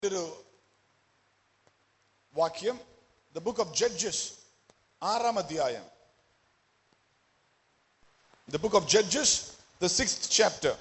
ഒരു വാക്യം the book of Judges ആറാം അധ്യായം the book of Judges the six chapter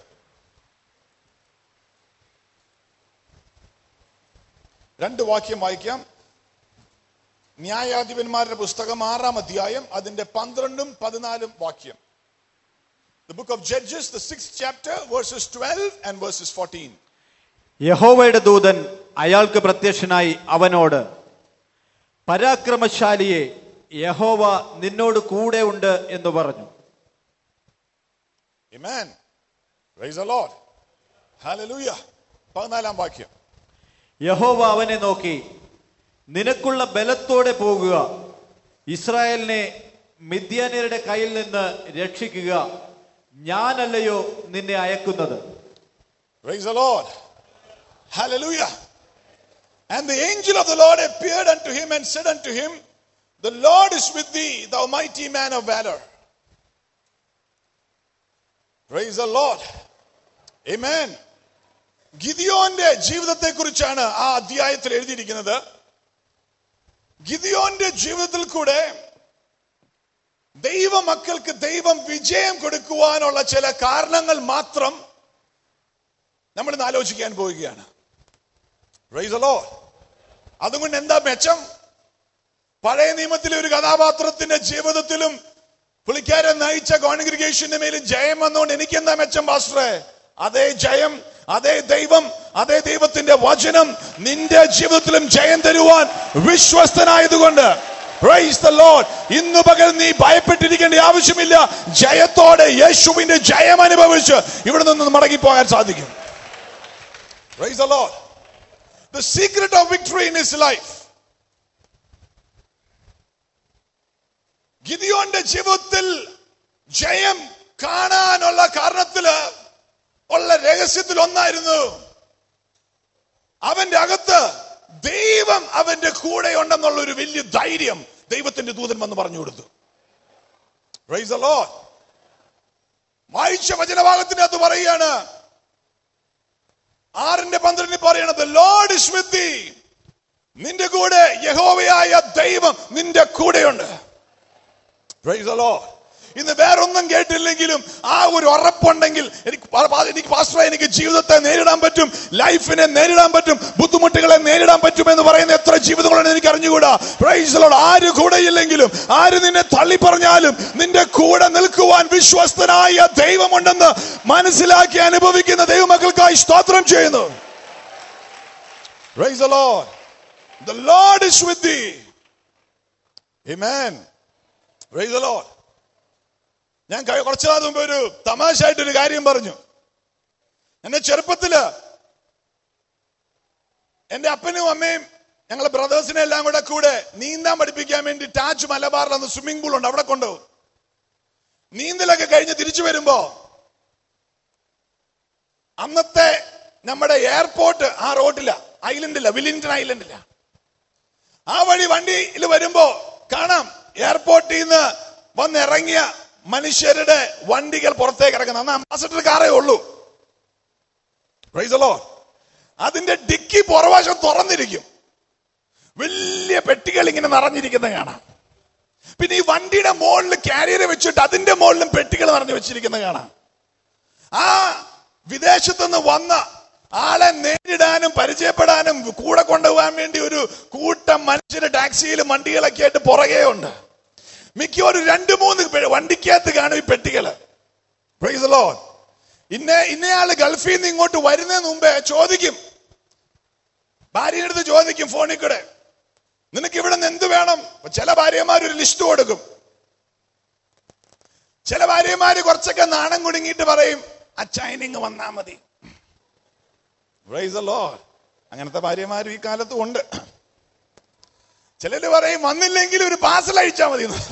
രണ്ട് വാക്യം വായിക്കാം ന്യായാധിപന്മാരുടെ പുസ്തകം ആറാം അധ്യായം അതിന്റെ പന്ത്രണ്ടും പതിനാലും വാക്യം the book of Judges the six chapter verses twelve and verses fourteen യഹോവയുടെ ദൂതൻ അയാൾക്ക് പ്രത്യക്ഷനായി അവനോട് പരാക്രമശാലിയെ യഹോവ നിന്നോട് കൂടെ ഉണ്ട് എന്ന് പറഞ്ഞു Amen. Praise the Lord. Hallelujah. പതിനാലാം വാക്യം യഹോവ അവനെ നോക്കി നിനക്കുള്ള ബലത്തോടെ പോകുക ഇസ്രായേലിനെ മിദ്യാന്യരുടെ കയ്യിൽ നിന്ന് രക്ഷിക്കുക ഞാനല്ലയോ നിന്നെ അയക്കുന്നത് Praise the Lord. Hallelujah. And the angel of the Lord appeared unto him and said unto him, The Lord is with thee, thou mighty man of valor. Praise the Lord. Amen. ഗിദിയോന്റെ ജീവിതത്തെ കുറിച്ചാണ് ആ അധ്യായത്തിൽ എഴുതിയിരിക്കുന്നത് ഗിദിയോന്റെ ജീവിതത്തിൽ കൂടെ ദൈവമക്കൾക്ക് ദൈവം വിജയം കൊടുക്കുവാനുള്ള ചില കാരണങ്ങൾ മാത്രം നമ്മൾ ഇന്ന് ആലോചിക്കാൻ പോവുകയാണ് Praise the Lord. അതുകൊണ്ട് എന്താ മെച്ചം പഴയ നിയമത്തിലെ ഒരു കഥാപാത്രത്തിന്റെ ജീവിതത്തിലും പുള്ളിക്കാരൻ നയിച്ച കോൺഗ്രിഗേഷന്റെ മേലും ജയം വന്നുകൊണ്ട് എനിക്ക് എന്താ മെച്ചം പാസ്റ്ററെ അതേ ജയം അതേ ദൈവം അതേ ദൈവത്തിന്റെ വചനം നിന്റെ ജീവിതത്തിലും ജയം തരുവാൻ വിശ്വസ്തനായതുകൊണ്ട് പ്രൈസ് ദ ലോർഡ് ഇന്ന് പകൽ നീ ഭയപ്പെട്ടിരിക്കേണ്ട ആവശ്യമില്ല ജയത്തോടെ യേശുവിന്റെ ജയം അനുഭവിച്ച് ഇവിടെ നിന്ന് മടങ്ങിപ്പോകാൻ സാധിക്കും praise the Lord the secret of victory in his life. ഗിദിയോന്റെ ജീവിതത്തിൽ ജയം കാണാനുള്ള കാരണത്തില് ഉള്ള രഹസ്യത്തിൽ ഒന്നായിരുന്നു അവന്റെ അകത്ത് ദൈവം അവന്റെ കൂടെ ഉണ്ടെന്നുള്ള ഒരു വലിയ ധൈര്യം ദൈവത്തിന്റെ ദൂതൻ വന്ന് പറഞ്ഞു കൊടുത്തു Praise the Lord. വായിച്ച വചനഭാഗത്തിനകത്ത് പറയുകയാണ് ആറിന്റെ പന്ത്രണ്ടിൽ പറയണത് ലോഡ് ഇസ് വിത്ത് thee. നിന്റെ കൂടെ യഹോവയായ ദൈവം നിന്റെ കൂടെയുണ്ട് Praise the Lord. ഇന്ന് വേറൊന്നും കേട്ടില്ലെങ്കിലും ആ ഒരു ഉറപ്പുണ്ടെങ്കിൽ എനിക്ക് പ- പ- എനിക്ക് പാസ്റ്ററെ എനിക്ക് ജീവിതത്തെ നേരിടാൻ പറ്റും ലൈഫിനെ നേരിടാൻ പറ്റും ബുദ്ധിമുട്ടുകളെ നേരിടാൻ പറ്റും എന്ന് പറയുന്ന എത്ര ജീവിതങ്ങളാണ് എനിക്ക് അറിഞ്ഞുകൂടാ Praise the Lord. ആര് കൂടെയില്ലെങ്കിലും ആര് നിന്നെ തള്ളി പറഞ്ഞാലും നിന്റെ കൂടെ നിൽക്കുവാൻ വിശ്വസ്തനായ ദൈവമുണ്ടെന്ന് മനസ്സിലാക്കി അനുഭവിക്കുന്ന ദൈവമക്കൾക്കായി സ്തോത്രം ചെയ്യുന്നു Praise the Lord. The Lord is with thee. Amen. Praise the Lord. ഞാൻ കഴി- കുറച്ചു നാൾ മുമ്പ് ഒരു തമാശയായിട്ട് ഒരു കാര്യം പറഞ്ഞു എന്റെ ചെറുപ്പത്തില് എന്റെ അപ്പനും അമ്മയും ഞങ്ങളെ ബ്രദേഴ്സിനെ എല്ലാം കൂടെ കൂടെ നീന്താൻ പഠിപ്പിക്കാൻ വേണ്ടി ടാജ് മലബാറിൽ അന്ന് സ്വിമ്മിംഗ് പൂൾ ഉണ്ട് അവിടെ കൊണ്ടുപോകും നീന്തലൊക്കെ കഴിഞ്ഞ് തിരിച്ചു വരുമ്പോ അന്നത്തെ നമ്മുടെ എയർപോർട്ട് ആ റോഡില്ല ഐലൻഡില്ല വില്ലിംഗ്ടൺ ഐലൻഡില്ല ആ വഴി വണ്ടിയിൽ വരുമ്പോ കാണാം എയർപോർട്ടിൽ നിന്ന് വന്നിറങ്ങിയ മനുഷ്യരുടെ വണ്ടികൾ പുറത്തേക്ക് ഇറങ്ങുന്നത് അന്ന് അംബാസഡർ കാറേ ഉള്ളൂ Praise the Lord. അതിന്റെ ഡിക്കി പുറവശം തുറന്നിരിക്കും വലിയ പെട്ടികൾ ഇങ്ങനെ നിറഞ്ഞിരിക്കുന്നത് കാണാം പിന്നെ ഈ വണ്ടിയുടെ മുകളിൽ കാരിയർ വെച്ചിട്ട് അതിന്റെ മുകളിലും പെട്ടികൾ നിറഞ്ഞു വെച്ചിരിക്കുന്നത് കാണാം ആ വിദേശത്തു നിന്ന് വന്ന ആളെ നേരിടാനും പരിചയപ്പെടാനും കൂടെ കൊണ്ടുപോകാൻ വേണ്ടി ഒരു കൂട്ടം മനുഷ്യര് ടാക്സിയിലും വണ്ടികളൊക്കെ ആയിട്ട് പുറകെ ഉണ്ട് മിക്ക ഒരു രണ്ട് മൂന്ന് പെ- വണ്ടിക്കകത്ത് കാണും ഈ പെട്ടികള് Praise the Lord. ഇന്ന ഇന്നയാള് ഗൾഫിൽ നിന്ന് ഇങ്ങോട്ട് വരുന്നതിന് മുമ്പേ ചോദിക്കും ഭാര്യയുടെ അടുത്ത് ചോദിക്കും ഫോണിൽ കൂടെ നിനക്ക് ഇവിടെ നിന്ന് എന്ത് വേണം അപ്പൊ ചില ഭാര്യമാർ ഒരു ലിസ്റ്റ് കൊടുക്കും ചില ഭാര്യമാര് കുറച്ചൊക്കെ നാണം കുടുങ്ങിയിട്ട് പറയും അച്ചായനിങ് വന്നാ മതി Praise the Lord. അങ്ങനത്തെ ഭാര്യമാരും ഈ കാലത്തും ഉണ്ട് ചിലര് പറയും വന്നില്ലെങ്കിൽ ഒരു പാസൽ അയച്ചാ മതി എന്ന്.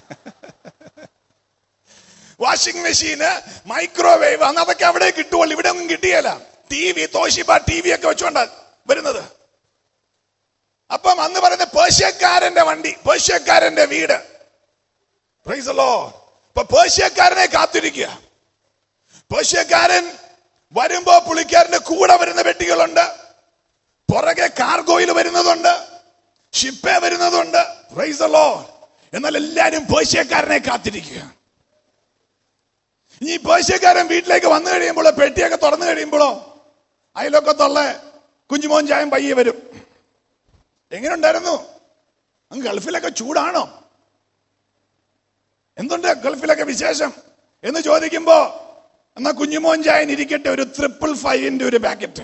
വാഷിംഗ് മെഷീന് മൈക്രോവേവ് അന്ന് അതൊക്കെ അവിടെ കിട്ടുള്ളൂ ഇവിടെ ഒന്നും കിട്ടിയല്ല T V Toshiba T V ഒക്കെ വെച്ചോണ്ടാ വരുന്നത് അപ്പം അന്ന് പറയുന്ന പേർഷ്യക്കാരന്റെ വണ്ടി പേർഷ്യക്കാരന്റെ വീട് Praise the Lord. ഇപ്പൊ പേർഷ്യക്കാരനെ കാത്തിരിക്കുക പേർഷ്യക്കാരൻ വരുമ്പോ പുള്ളിക്കാരന്റെ കൂടെ വരുന്ന പെട്ടികളുണ്ട് പുറകെ കാർഗോയിൽ വരുന്നതുണ്ട് ഷിപ്പേ വരുന്നതുണ്ട് Praise the Lord. എന്നാൽ എല്ലാരും പേർഷ്യക്കാരനെ കാത്തിരിക്കുക ഇനി പേർഷ്യക്കാരൻ വീട്ടിലേക്ക് വന്നു കഴിയുമ്പോൾ പെട്ടിയൊക്കെ തുറന്നു കഴിയുമ്പോഴോ അയലൊക്കത്തുള്ള കുഞ്ഞുമോൻ ചായം പയ്യെ വരും എങ്ങനെ ഉണ്ടായിരുന്നു അങ്ങ് ഗൾഫിലൊക്കെ ചൂടാണോ എന്തുണ്ട് ഗൾഫിലൊക്കെ വിശേഷം എന്ന് ചോദിക്കുമ്പോ എന്നാ കുഞ്ഞുമോൻ ചായൻ ഇരിക്കട്ടെ ഒരു ട്രിപ്പിൾ ഫൈവിന്റെ ഒരു പാക്കറ്റ്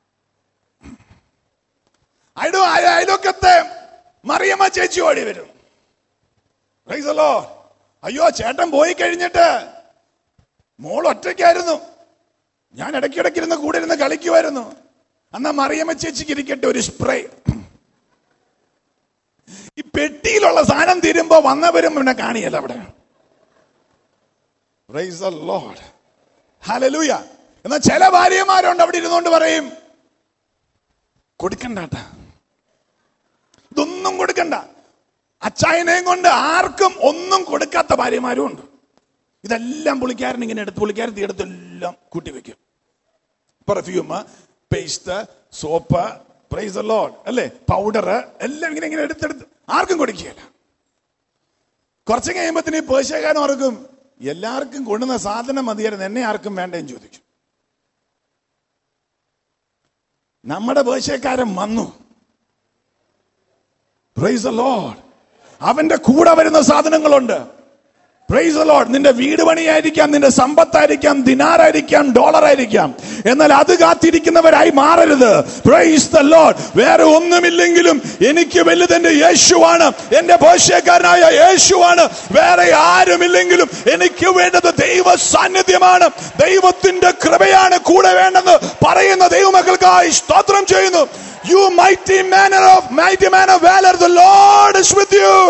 അയടോ അയലൊക്കത്തെ മറിയമ്മ ചേച്ചി ഓടി വരും Praise the Lord. അയ്യോ ചേട്ടൻ പോയി കഴിഞ്ഞിട്ട് മോൾ ഒറ്റയ്ക്കായിരുന്നു ഞാൻ ഇടയ്ക്കിടയ്ക്ക് ഇരുന്ന് കൂടെ ഇരുന്ന് കളിക്കുമായിരുന്നു എന്നാ മറിയമ്മ ചേച്ചിക്ക് ഇരിക്കട്ടെ ഒരു സ്പ്രേ ഈ പെട്ടിയിലുള്ള സാധനം തീരുമ്പോ വന്നവരും പിന്നെ കാണിയല്ല അവിടെ Praise the Lord. Hallelujah. എന്നാ ചില ഭാര്യമാരുണ്ട് അവിടെ ഇരുന്നുകൊണ്ട് പറയും കൊടുക്കണ്ടാട്ട ഇതൊന്നും കൊടുക്കണ്ട അച്ചായനെയും കൊണ്ട് ആർക്കും ഒന്നും കൊടുക്കാത്ത ഭാര്യമാരും ഉണ്ട് ഇതെല്ലാം പുള്ളിക്കാരൻ ഇങ്ങനെ എടുത്ത് പുള്ളിക്കാരത്തി എടുത്ത് എല്ലാം കൂട്ടിവെക്കും perfume paste soap praise Lord അല്ലേ പൗഡർ എല്ലാം ഇങ്ങനെ ഇങ്ങനെ എടുത്തെടുത്ത് ആർക്കും കൊടുക്കുകയില്ല കുറച്ച് കഴിയുമ്പത്തിന് പേശകാരൻ ഓർക്കും എല്ലാവർക്കും കൊണ്ടുവന്ന സാധനം മതിയായിരുന്നു എന്നെ ആർക്കും വേണ്ടേന്ന് ചോദിക്കും നമ്മുടെ പേശക്കാരൻ വന്നു പ്രൈസ് ലോഡ് അവന്റെ കൂടെ വരുന്ന സാധനങ്ങളുണ്ട് പ്രൈസ് ലോഡ് നിന്റെ വീട് പണിയായിരിക്കാം നിന്റെ സമ്പത്തായിരിക്കാം ദിനാറായിരിക്കാം ഡോളർ ആയിരിക്കാം എന്നാൽ അത് കാത്തിരിക്കുന്നവരായി മാറരുത് പ്രൈസ് ദ ലോഡ് വേറെ ഒന്നുമില്ലെങ്കിലും എനിക്ക് വലുത് എന്റെ യേശുവാണ് എന്റെ ഭാഷ്യക്കാരനായ യേശുവാണ് വേറെ ആരുമില്ലെങ്കിലും എനിക്ക് വേണ്ടത് ദൈവ സാന്നിധ്യമാണ് ദൈവത്തിന്റെ കൃപയാണ് കൂടെ വേണ്ടെന്ന് പറയുന്ന ദൈവമക്കൾക്കായി സ്തോത്രം ചെയ്യുന്നു you mighty manner of mighty man of valour the Lord is with you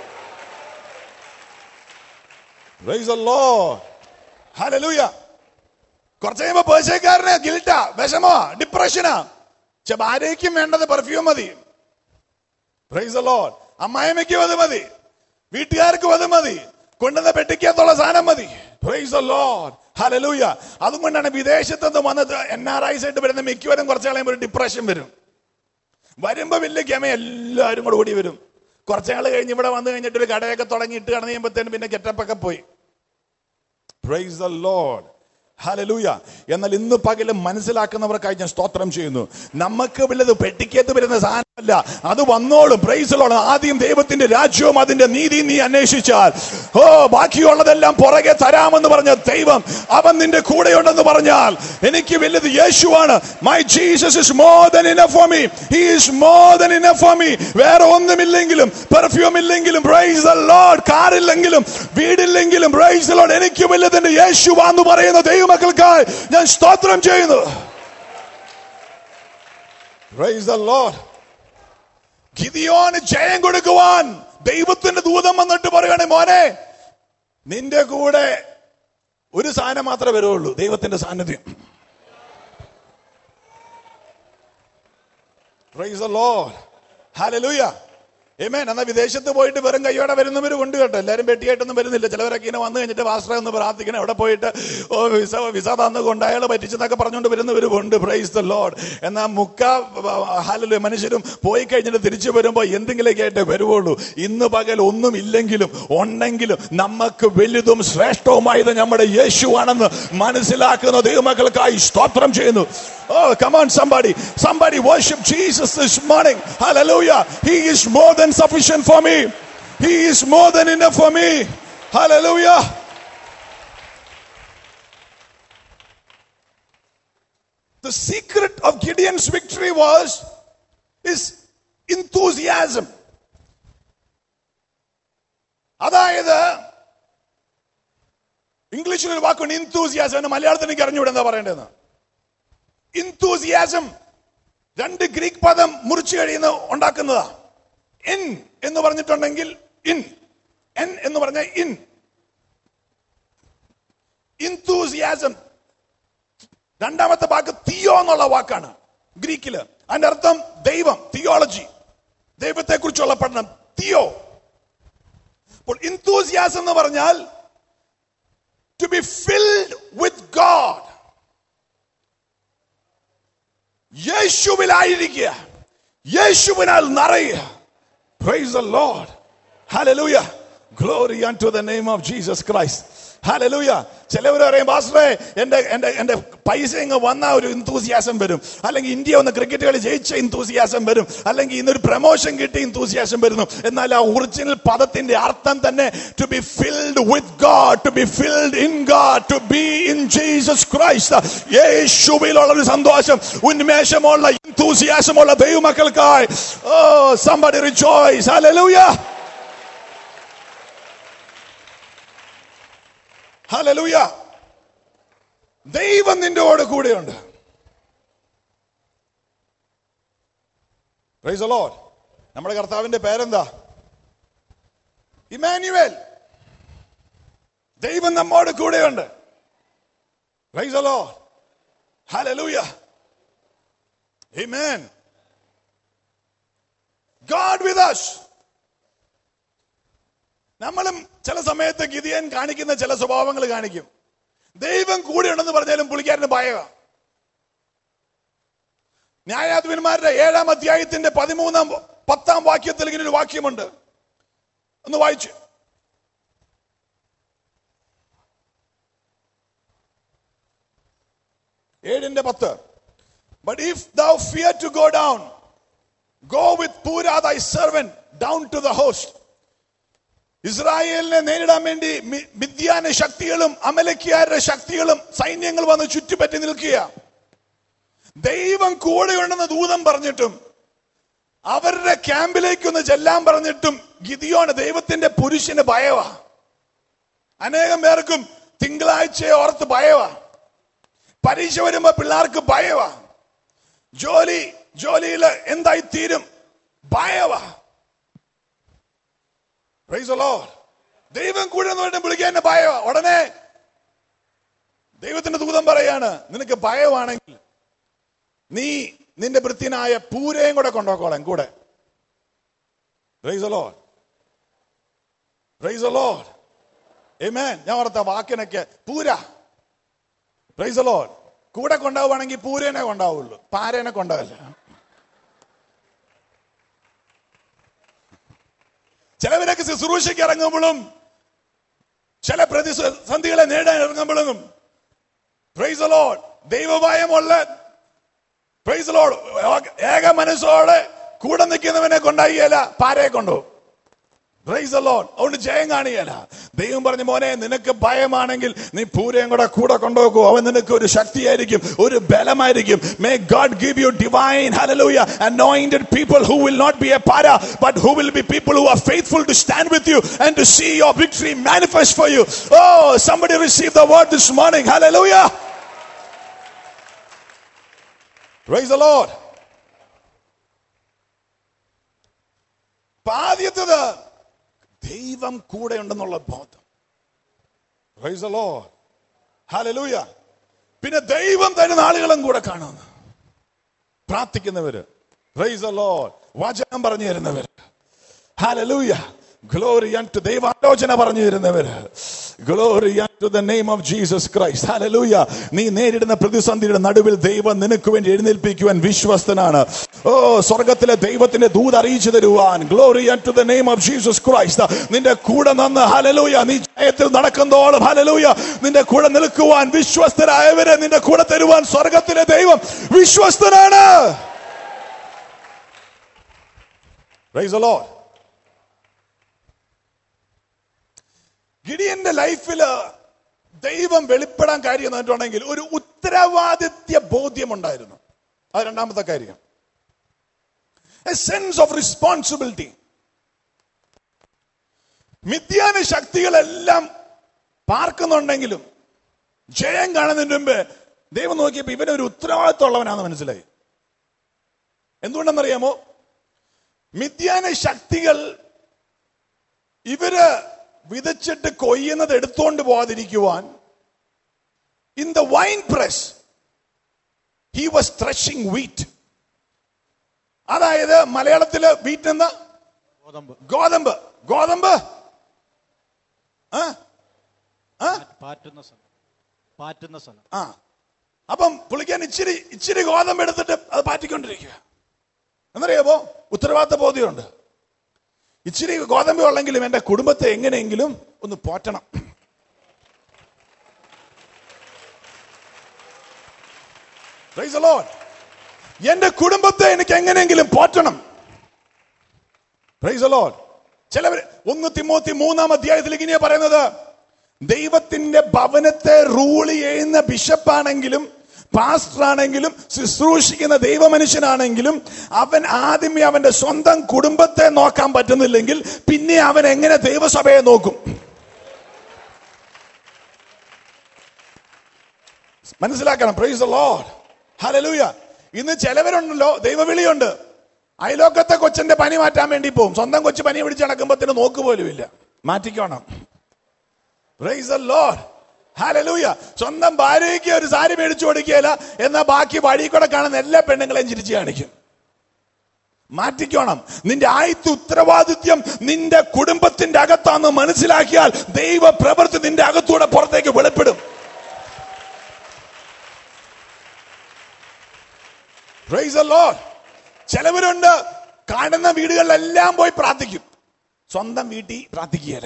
Praise the Lord. Hallelujah. കുറച്ച് കഴിയുമ്പോ പേശക്കാരന് ഗിൽട്ടാ വിഷമോ ഡിപ്രഷനാ പക്ഷെ ഭാര്യയ്ക്കും വേണ്ടത് പെർഫ്യൂം മതി പ്രൈസ് the Lord. അമ്മായിമ്മയ്ക്കും അത് മതി വീട്ടുകാർക്കും അത് മതി കൊണ്ടുവന്ന പെട്ടിക്കകത്തുള്ള സാധനം മതി പ്രൈസ് the Lord. Hallelujah. അതുകൊണ്ടാണ് വിദേശത്ത് നിന്ന് വന്നത് എൻ ആർ ഐസ് ആയിട്ട് വരുന്ന മിക്കവരും കുറച്ച് കളയുമ്പോൾ ഒരു ഡിപ്രഷൻ വരും വരുമ്പോ വലിയ ഗമ എല്ലാവരും കൂടെ ഓടി വരും കുറച്ച് നാൾ കഴിഞ്ഞ് ഇവിടെ വന്നു കഴിഞ്ഞിട്ട് ഒരു കടയൊക്കെ തുടങ്ങി ഇട്ട് കടന്നു കഴിയുമ്പോഴത്തേനും പിന്നെ ഗെറ്റപ്പൊക്കെ പോയി പ്രൈസ് ദ ലോഡ് ഹലലൂയ എന്നാൽ ഇന്ന് പകലും മനസ്സിലാക്കുന്നവർക്കായി ഞാൻ സ്തോത്രം ചെയ്യുന്നു നമുക്ക് വല്ലത് പെട്ടിക്കകത്ത് വരുന്ന സാധനമല്ല അത് വന്നോളും പ്രൈസിലോളം ആദ്യം ദൈവത്തിന്റെ രാജ്യവും അതിന്റെ നീതി നീ അന്വേഷിച്ചാൽ ഓ ബാക്കിയുള്ളതെല്ലാം പുറകെ തരാമെന്ന് പറഞ്ഞ ദൈവം അവൻ നിന്റെ കൂടെയുണ്ടെന്ന് പറഞ്ഞാൽ എനിക്ക് വലുത് യേശുവാണ് my Jesus is more than enough for me he is more than enough for me വേറെ ഒന്നുമില്ലെങ്കിലും പെർഫ്യൂം ഇല്ലെങ്കിലും പ്രൈസ് ദ ലോർഡ് കാറില്ലെങ്കിലും വീടില്ലെങ്കിലും പ്രൈസ് ദ ലോർഡ് എനിക്ക് വലുത് എന്റെ യേശുവാന്ന് പറയുന്ന ദൈവമക്കൾക്കായി ഞാൻ സ്തോത്രം ചെയ്യുന്നു പ്രൈസ് ദ ലോർഡ് ഗിദിയോന് ജയം കൊടുക്കുവാൻ ദൈവത്തിന്റെ ദൂതം വന്നിട്ട് പറയണേ മോനെ നിന്റെ കൂടെ ഒരു സാധനം മാത്രമേ വരുള്ളൂ ദൈവത്തിന്റെ സാന്നിധ്യം praise the Lord hallelujah Amen. എന്നാ വിദേശത്ത് പോയിട്ട് വെറും കൈയോടെ വരുന്നവരും ഉണ്ട് കേട്ടോ എല്ലാവരും പെട്ടിയായിട്ടൊന്നും വരുന്നില്ല ചിലവരൊക്കെ ഇങ്ങനെ വന്നു കഴിഞ്ഞിട്ട് വാസ്ത്ര ഒന്ന് പ്രാർത്ഥിക്കണം അവിടെ പോയിട്ട് ഓ വിസ വിസ തന്നു കൊണ്ട് അയാൾ പറ്റിച്ചെന്നൊക്കെ പറഞ്ഞുകൊണ്ട് വരുന്നവരും ഉണ്ട് പ്രൈസ് ദ ലോഡ് എന്നാൽ മുക്ക ഹാലല് മനുഷ്യരും പോയി കഴിഞ്ഞിട്ട് തിരിച്ചു വരുമ്പോൾ എന്തെങ്കിലുമൊക്കെ ആയിട്ട് വരുവുള്ളൂ ഇന്ന് പകൽ ഒന്നും ഇല്ലെങ്കിലും ഉണ്ടെങ്കിലും നമുക്ക് വലുതും ശ്രേഷ്ഠവുമായത് നമ്മുടെ യേശുവാണെന്ന് മനസ്സിലാക്കുന്ന ദൈവമക്കൾക്കായി സ്തോത്രം ചെയ്യുന്നു Oh, come on, somebody. Somebody worship Jesus this morning. Hallelujah. He is more than sufficient for me. He is more than enough for me. Hallelujah. The secret of Gideon's victory was his enthusiasm. അതായത് ഇംഗ്ലീഷിൽ ഒരു വാക്കുണ്ട് ഇൻതൂസിയാസം മലയാളത്തിൽ എനിക്ക് അറിഞ്ഞൂടെ എന്താ പറയേണ്ടതെന്ന് ഇൻതൂസിയാസം രണ്ട് ഗ്രീക്ക് പദം മുറിച്ചു കഴിയുന്ന ഉണ്ടാക്കുന്നതാ ഇൻ എന്ന് പറഞ്ഞിട്ടുണ്ടെങ്കിൽ ഇൻ എൻ എന്ന് പറഞ്ഞ ഇൻ ഇൻതൂസിയാസം രണ്ടാമത്തെ വാക്ക് തിയോ എന്നുള്ള വാക്കാണ് ഗ്രീക്കില് അതിന്റെ അർത്ഥം ദൈവം തിയോളജി ദൈവത്തെ കുറിച്ചുള്ള പഠനം തിയോ അപ്പോൾ ഇൻതൂസിയാസം എന്ന് പറഞ്ഞാൽ to be filled with God യേശുവിലായിരിക്കുക യേശുവിനാൽ നിറയുക praise the Lord hallelujah glory unto the name of Jesus Christ hallelujah ചിലവർ പറയും പാസ്റ്ററെ എന്റെ എന്റെ എന്റെ പൈസ ഇങ്ങ് വന്ന ഒരു ഇന്തൂസിയാസം വരും അല്ലെങ്കിൽ ഇന്ത്യ ഒന്ന് ക്രിക്കറ്റ് കളി ജയിച്ച ഇന്തൂസിയാസം വരും അല്ലെങ്കിൽ ഇന്നൊരു പ്രൊമോഷൻ കിട്ടി ഇന്തൂസിയാസം വരുന്നു എന്നാൽ ആ ഒറിജിനൽ പദത്തിന്റെ അർത്ഥം തന്നെ to be filled with God to be filled in God to be in Jesus Christ യേശുവിലുള്ള ഒരു സന്തോഷം ഉന്മേഷമുള്ള ഇന്തൂസിയാസമുള്ള ദൈവമക്കൾക്കായി ഓ somebody rejoice hallelujah ഹലലൂയ ദൈവം നിന്റെയോട് കൂടെയുണ്ട് Praise the Lord. നമ്മുടെ കർത്താവിന്റെ പേരെന്താ ഇമാനുവേൽ ദൈവം നമ്മോട് കൂടെയുണ്ട് Praise the Lord. Hallelujah. Amen. God with us. നമ്മളും ചില സമയത്ത് ഗിതിയൻ കാണിക്കുന്ന ചില സ്വഭാവങ്ങൾ കാണിക്കും ദൈവം കൂടെയുണ്ടെന്ന് പറഞ്ഞാലും പുള്ളിക്കാരന് ഭയമാണ് ന്യായാധിപന്മാരുടെ ഏഴാം അധ്യായത്തിന്റെ പതിമൂന്നാം പത്താം വാക്യത്തിൽ ഇങ്ങനെ ഒരു വാക്യമുണ്ട് ഒന്ന് വായിച്ചു ഏഴിന്റെ പത്ത് but if thou fear to go down go with Phurah thy servant down to the host ഇസ്രായേലിനെ നേരിടാൻ വേണ്ടി മി- മിദ്യാന ശക്തികളും അമലക്കിയാരുടെ ശക്തികളും സൈന്യങ്ങൾ വന്ന് ചുറ്റുപറ്റി നിൽക്കുക ദൈവം കൂടെയുണ്ടെന്ന് ദൂതം പറഞ്ഞിട്ടും അവരുടെ ക്യാമ്പിലേക്കൊന്ന് ചെല്ലാൻ പറഞ്ഞിട്ടും ഗിദിയോണ് ദൈവത്തിന്റെ പുരുഷന് ഭയവാ അനേകം പേർക്കും തിങ്കളാഴ്ചയെ ഓർത്ത് ഭയവാ പരീക്ഷ വരുമ്പോ പിള്ളേർക്ക് ഭയവാ ജോലി ജോലിയിൽ എന്തായി തീരും ഭയവാ Praise the Lord. ദൈവം കൂടെ എന്ന് പറഞ്ഞിട്ട് വിളിക്കാൻ എന്നെ ഭയവാ ഉടനെ ദൈവത്തിന്റെ ദൂതം പറയാണ് നിനക്ക് ഭയമാണെങ്കിൽ നീ നിന്റെ വൃത്തിനായ പൂരയും കൂടെ കൊണ്ടുപോക്കോളാം കൂടെ Praise the Lord. Praise the Lord. Amen. ഞാൻ ഓർത്ത വാക്കിനൊക്കെ പൂര Praise the Lord. കൂടെ കൊണ്ടാവുകയാണെങ്കിൽ പൂരേനെ കൊണ്ടാവുള്ളൂ പാരേനെ കൊണ്ടാവില്ല ചിലവരൊക്കെ ശുശ്രൂഷയ്ക്ക് ഇറങ്ങുമ്പോഴും ചില പ്രതിസന്ധികളെ നേടാൻ ഇറങ്ങുമ്പോഴും പ്രൈസ് ലോഡ് ദൈവഭയമുള്ള പ്രൈസ് ലോഡ് ഏക മനസ്സോടെ കൂടെ നിൽക്കുന്നവനെ കൊണ്ടായില്ല പാരയെ കൊണ്ടുപോകും പ്രൈസ് ലോഡ് അതുകൊണ്ട് ജയം കാണിയല്ല ദൈവം പറഞ്ഞു മോനെ നിനക്ക് ഭയമാണെങ്കിൽ നീ പൂരയും കൂടെ കൂടെ കൊണ്ടുപോകൂ അവൻ നിനക്ക് ഒരു ശക്തിയായിരിക്കും ഒരു ബലമായിരിക്കും may God give you divine hallelujah anointed people who will not be a para but who will be people who are faithful to stand with you and to see your victory manifest for you oh somebody receive the word this morning hallelujah praise the lord അപ്പൊ ആദ്യത്തത് ദൈവം കൂടെ ഉണ്ടെന്നുള്ള ബോധം Praise the Lord. Hallelujah. പിന്നെ ദൈവം തരുന്ന ആളുകളും കൂടെ കാണുന്നു പ്രാർത്ഥിക്കുന്നവര് Praise the Lord. വചനം പറഞ്ഞു തരുന്നവര് ഹാലലൂയ ഗ്ലോറി ടു ദൈവാലോചന പറഞ്ഞു തരുന്നവര് glory to the name of Jesus Christ hallelujah നീ നേരിടുന്ന പ്രതിസന്ധിയുടെ നടുവിൽ ദൈവം നിനക്ക് വേണ്ടി എഴുന്നേൽപ്പിക്കുവാൻ വിശ്വസ്തനാണ് ഓ സ്വർഗത്തിലെ ദൈവത്തിന്റെ ദൂത് അറിയിച്ചു തരുവാൻ glory to the name of Jesus Christ നിന്റെ കൂടെ നിന്ന് ഹലലൂയ നീ ജയത്തിൽ നടക്കുന്നതോളം ഹലലൂയ നിന്റെ കൂടെ നിൽക്കുവാൻ വിശ്വസ്തരായവരെ നിന്റെ കൂടെ തരുവാൻ സ്വർഗത്തിലെ ദൈവം വിശ്വസ്തനാണ് Praise the Lord. ഗിഡിയന്റെ ലൈഫില് ദൈവം വെളിപ്പെടാൻ കാര്യം എന്ന് പറഞ്ഞിട്ടുണ്ടെങ്കിൽ ഒരു ഉത്തരവാദിത്യ ബോധ്യമുണ്ടായിരുന്നു അത് രണ്ടാമത്തെ കാര്യം എ സെൻസ് ഓഫ് റെസ്പോൺസിബിലിറ്റി മിഥ്യാന ശക്തികളെല്ലാം പാർക്കുന്നുണ്ടെങ്കിലും ജയം കാണുന്നതിന് മുമ്പ് ദൈവം നോക്കിയപ്പോ ഇവനൊരു ഉത്തരവാദിത്തമുള്ളവനാണെന്ന് മനസ്സിലായി എന്തുകൊണ്ടെന്നറിയാമോ മിഥ്യാന ശക്തികൾ ഇവര് വിതച്ചിട്ട് കൊയ്യുന്നത് എടുത്തോണ്ട് പോവാതിരിക്കുവാൻ in the wine press he was threshing wheat അതായത് മലയാളത്തില് വീറ്റ് എന്താ ഗോതമ്പ് ഗോതമ്പ് ഗോതമ്പ് ആ ആ പാറ്റുന്ന സ്ഥലം പാറ്റുന്ന സ്ഥലം ആ അപ്പം പുള്ളിക്കാൻ ഇച്ചിരി ഇച്ചിരി ഗോതമ്പ് എടുത്തിട്ട് അത് പാറ്റിക്കൊണ്ടിരിക്കുക എന്നറിയാമോ ഉത്തരവാദിത്ത ബോധ്യമുണ്ട് ഇച്ചിരി ഗോതമ്പ് ഉള്ളെങ്കിലും എന്റെ കുടുംബത്തെ എങ്ങനെയെങ്കിലും ഒന്ന് പോറ്റണം Praise the Lord. എന്റെ കുടുംബത്തെ എനിക്ക് എങ്ങനെയെങ്കിലും പോറ്റണം പ്രൈസ് ലോഡ് ചിലവർ ഒന്ന് തിമോത്തി മൂന്നാം അധ്യായത്തിലേക്ക് ഇനിയാ പറയുന്നത് ദൈവത്തിന്റെ ഭവനത്തെ റൂൾ ചെയ്യുന്ന ബിഷപ്പാണെങ്കിലും പാസ്റ്റർ ആണെങ്കിലും ശുശ്രൂഷിക്കുന്ന ദൈവമനുഷ്യനാണെങ്കിലും അവൻ ആദ്യമേ അവന്റെ സ്വന്തം കുടുംബത്തെ നോക്കാൻ പറ്റുന്നില്ലെങ്കിൽ പിന്നെ അവൻ എങ്ങനെ ദൈവസഭയെ നോക്കും മനസ്സിലാക്കണം പ്രൈസ് ലോഡ് ഹലലൂയ ഇന്ന് ചിലവരുണ്ടല്ലോ ദൈവവിളിയുണ്ട് അയലോക്കത്തെ കൊച്ചന്റെ പനി മാറ്റാൻ വേണ്ടി പോകും സ്വന്തം കൊച്ചു പനി പിടിച്ച് നടക്കുമ്പോഴത്തേന് നോക്ക് പോലും ഇല്ല മാറ്റിക്കോണം പ്രൈസ് ലോഡ് ഹലലൂയ സ്വന്തം ഭാര്യയ്ക്ക് ഒരു സാരി മേടിച്ചു കൊടുക്കുകയില്ല എന്നാൽ ബാക്കി വഴി കൂടെ കാണുന്ന എല്ലാ പെണ്ണുങ്ങളെയും ചിരിച്ചു കാണിക്കും മാറ്റിക്കോണം നിന്റെ ആയത്ത് ഉത്തരവാദിത്യം നിന്റെ കുടുംബത്തിന്റെ അകത്താന്ന് മനസ്സിലാക്കിയാൽ ദൈവ പ്രവൃത്തി നിന്റെ അകത്തൂടെ പുറത്തേക്ക് വെളിപ്പെടും Praise the Lord. ചിലവരുണ്ട് കാണുന്ന വീടുകളിലെല്ലാം പോയി പ്രാർത്ഥിക്കും സ്വന്തം വീട്ടിൽ പ്രാർത്ഥിക്കുകയില്ല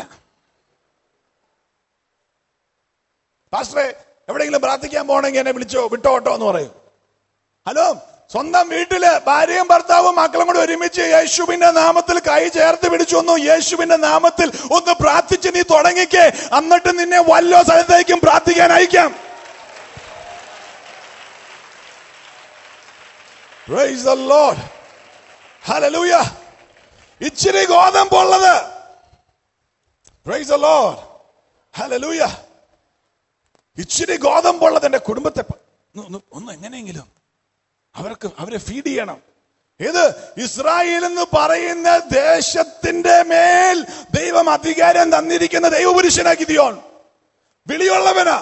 പാസ്റ്ററെ എവിടെയെങ്കിലും പ്രാർത്ഥിക്കാൻ പോകണമെങ്കിൽ എന്നെ വിളിച്ചോ വിട്ടോ ഓട്ടോ എന്ന് പറയും ഹലോ സ്വന്തം വീട്ടില് ഭാര്യയും ഭർത്താവും മക്കളും കൂടെ ഒരുമിച്ച് യേശുവിന്റെ നാമത്തിൽ കൈ ചേർത്ത് പിടിച്ചു വന്നു യേശുവിന്റെ നാമത്തിൽ ഒന്ന് പ്രാർത്ഥിച്ച് നീ തുടങ്ങിക്കേ എന്നിട്ട് നിന്നെ വല്ലോ സ്ഥലത്തേക്കും പ്രാർത്ഥിക്കാൻ അയക്കാം Praise the Lord. Hallelujah. ഇച്ചിരി ഗോതമ്പുള്ളത് Praise the Lord. Hallelujah. ഇച്ചിരി ഗോതമ്പുള്ളത് എന്റെ കുടുംബത്തെ പ- ഒന്ന് ഒന്ന് ഒന്ന് എങ്ങനെയെങ്കിലും അവർക്ക് അവരെ ഫീഡ് ചെയ്യണം ഏത് ഇസ്രായേൽ എന്ന് പറയുന്ന ദേശത്തിന്റെ മേൽ ദൈവം അധികാരം തന്നിരിക്കുന്ന ദൈവപുരുഷനാ ഗിദിയോൻ വിളിയുള്ളവനാ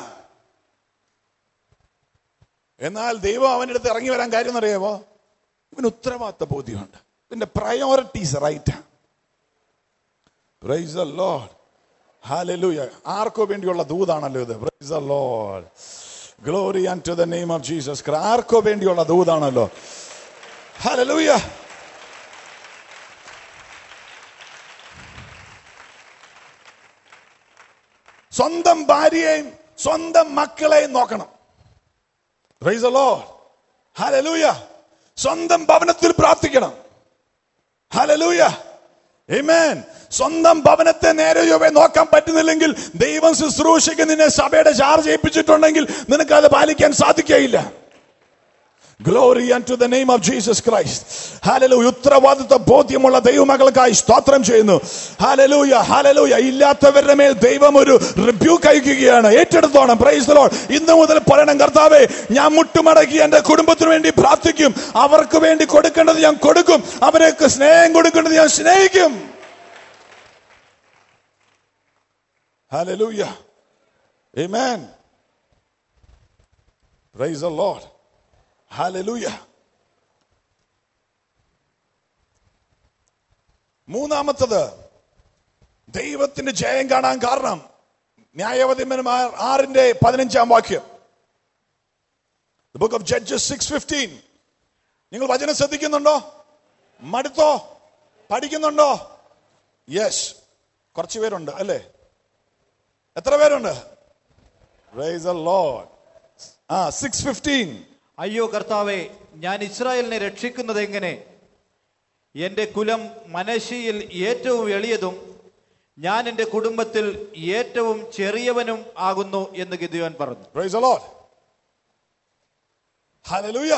എന്നാൽ ദൈവം അവൻ്റെ അടുത്ത് ഇറങ്ങി വരാൻ കാര്യം എന്നറിയാമോ ഇവന് ഉത്തരവാദിത്ത ബോധ്യമുണ്ട് ഇതിന്റെ priorities right praise the Lord hallelujah ആർക്കോ വേണ്ടിയുള്ള ദൂതാണല്ലോ ഇത് praise the Lord glory and to the name of Jesus ആർക്കോ വേണ്ടിയുള്ള ദൂതാണല്ലോ ഹാലലൂയ സ്വന്തം ഭാര്യയെയും സ്വന്തം മക്കളെയും നോക്കണം Praise the Lord. Hallelujah. സ്വന്തം ഭവനത്തിൽ പ്രാർത്ഥിക്കണം ഹലലൂയ Amen. സ്വന്തം ഭവനത്തെ നേരെ ചൊവ്വേ നോക്കാൻ പറ്റുന്നില്ലെങ്കിൽ ദൈവം ശുശ്രൂഷയ്ക്ക് നിന്നെ സഭയുടെ ചാർജ് ഏൽപ്പിച്ചിട്ടുണ്ടെങ്കിൽ നിനക്ക് അത് പാലിക്കാൻ സാധിക്കുകയില്ല glory to the name of Jesus Christ hallelujah ഉത്തരവാദിത്വ ബോധ്യമുള്ള ദൈവമകൾക്കായി സ്തോത്രം ചെയ്യുന്നു ഹാലലൂയ ഹാലലൂയ ഇല്ലാത്തവരുടെ മേൽ ദൈവം ഒരു റിബ്യൂക്ക് അയക്കുകയാണ് ഏറ്റെടുത്തോണം പ്രൈസ് ലോഡ് ഇന്ന് മുതൽ പറയണം കർത്താവേ ഞാൻ മുട്ടുമടക്കി എന്റെ കുടുംബത്തിന് വേണ്ടി പ്രാർത്ഥിക്കും അവർക്ക് വേണ്ടി കൊടുക്കേണ്ടത് ഞാൻ കൊടുക്കും അവർക്ക് സ്നേഹം കൊടുക്കേണ്ടത് ഞാൻ സ്നേഹിക്കും hallelujah Amen. Praise the Lord. Hallelujah മൂന്നാമത്തത് ദൈവത്തിന്റെ ജയം കാണാൻ കാരണം ന്യായവതിമന്മാർ ആറിന്റെ പതിനഞ്ചാം വാക്യം book of Judges six fifteen നിങ്ങൾ വചനം ശ്രദ്ധിക്കുന്നുണ്ടോ മടുത്തോ പഠിക്കുന്നുണ്ടോ യെസ് കുറച്ച് പേരുണ്ട് അല്ലേ എത്ര പേരുണ്ട് Praise the Lord. ആ സിക്സ് ഫിഫ്റ്റീൻ അയ്യോ കർത്താവെ ഞാൻ ഇസ്രായേലിനെ രക്ഷിക്കുന്നത് എങ്ങനെ എന്റെ കുലം മനശിയിൽ ഏറ്റവും എളിയതും ഞാൻ എന്റെ കുടുംബത്തിൽ ഏറ്റവും ചെറിയവനും ആകുന്നു എന്ന് ഗിദിയോൻ പറഞ്ഞു Praise the Lord. Hallelujah.